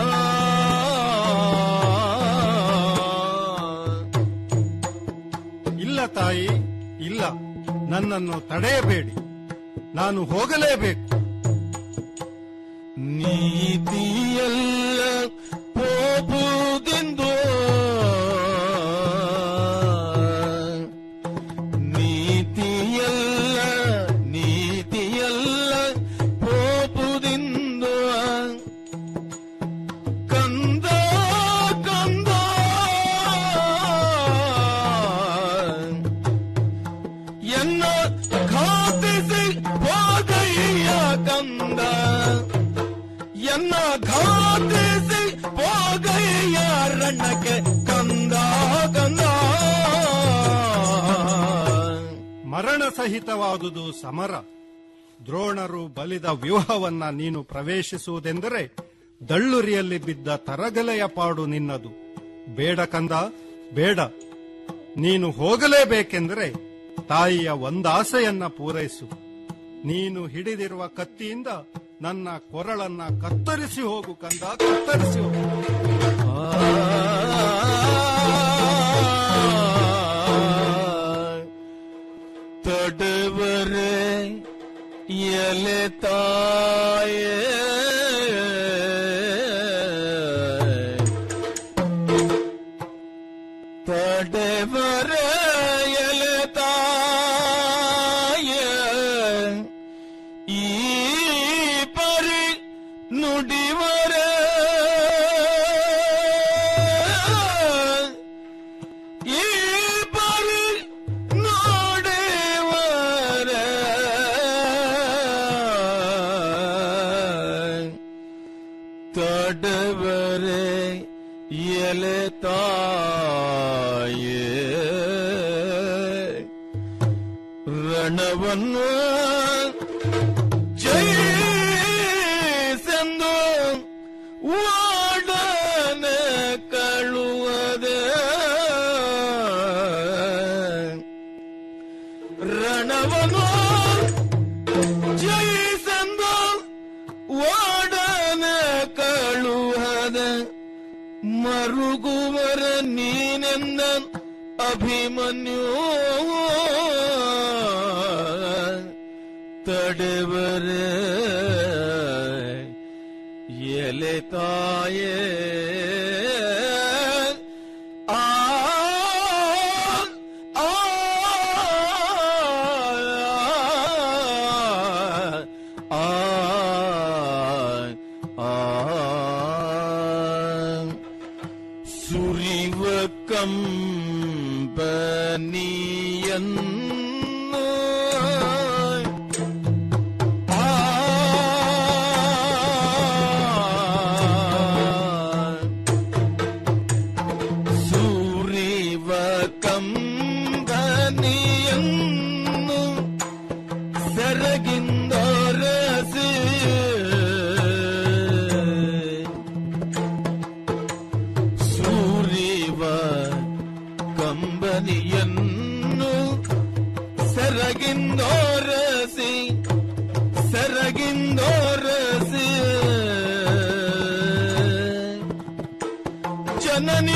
[SPEAKER 12] ಇಲ್ಲ ತಾಯಿ ಇಲ್ಲ ನನ್ನನ್ನು ತಡೆಯಬೇಡಿ ನಾನು ಹೋಗಲೇಬೇಕು
[SPEAKER 11] ನೀತಿಯಲ್ಲ ಹೋಗುವುದೆಂದು
[SPEAKER 12] ಸಹಿತವಾದುದು ಸಮರ ದ್ರೋಣರು ಬಲಿದ ವ್ಯೂಹವನ್ನ ನೀನು ಪ್ರವೇಶಿಸುವುದೆಂದರೆ ದಳ್ಳುರಿಯಲ್ಲಿ ಬಿದ್ದ ತರಗಲೆಯ ಪಾಡು ನಿನ್ನದು ಬೇಡ ಕಂದ ಬೇಡ ನೀನು ಹೋಗಲೇಬೇಕೆಂದರೆ ತಾಯಿಯ ಒಂದಾಸೆಯನ್ನ ಪೂರೈಸು ನೀನು ಹಿಡಿದಿರುವ ಕತ್ತಿಯಿಂದ ನನ್ನ ಕೊರಳನ್ನ ಕತ್ತರಿಸಿ ಹೋಗು ಕಂದ ಕತ್ತರಿಸಿ ಹೋಗು
[SPEAKER 11] ತಡವರೆ ಎಲೆ ತಾಯೇ ತಡವರೆ ಎಲೆ ತಾಯೇ ಈ ಪರಿ ನುಡಿವರೆ ಈ ಪರಿ ನೋಡಿವರೆ ತಡವರೆ ಎಲೆ ತಾಯೇ ರಣವನ್ನು ಜಯಿಸೆಂದು ಓಡನೆ ಕಳುವದೆ ರಣವನ್ನು ಜಯಿಸೆಂದು ಓಡನೆ ಕಳುವದೆ ಮರುಗುವರ ನೀನೆಂದ ಅಭಿಮನ್ಯು ತಡೆವರೆ ಎಲೆ ತಾಯೇ ಆ ಆ, ಆ, ಆ, ಸುರಿವ ಕಂಬನಿಯನ್ನು ಆ, ಸುರಿವ ಕಂಬನಿಯನ್ನು ಸೆರಗಿಂದೊರಸಿ ಸೂರಿವ ಕಂಬನಿಯನ್ನು ಸೆರಗಿಂದೋರಸಿ ಸೆರಗಿಂದೋರಸಿ ಜನನಿ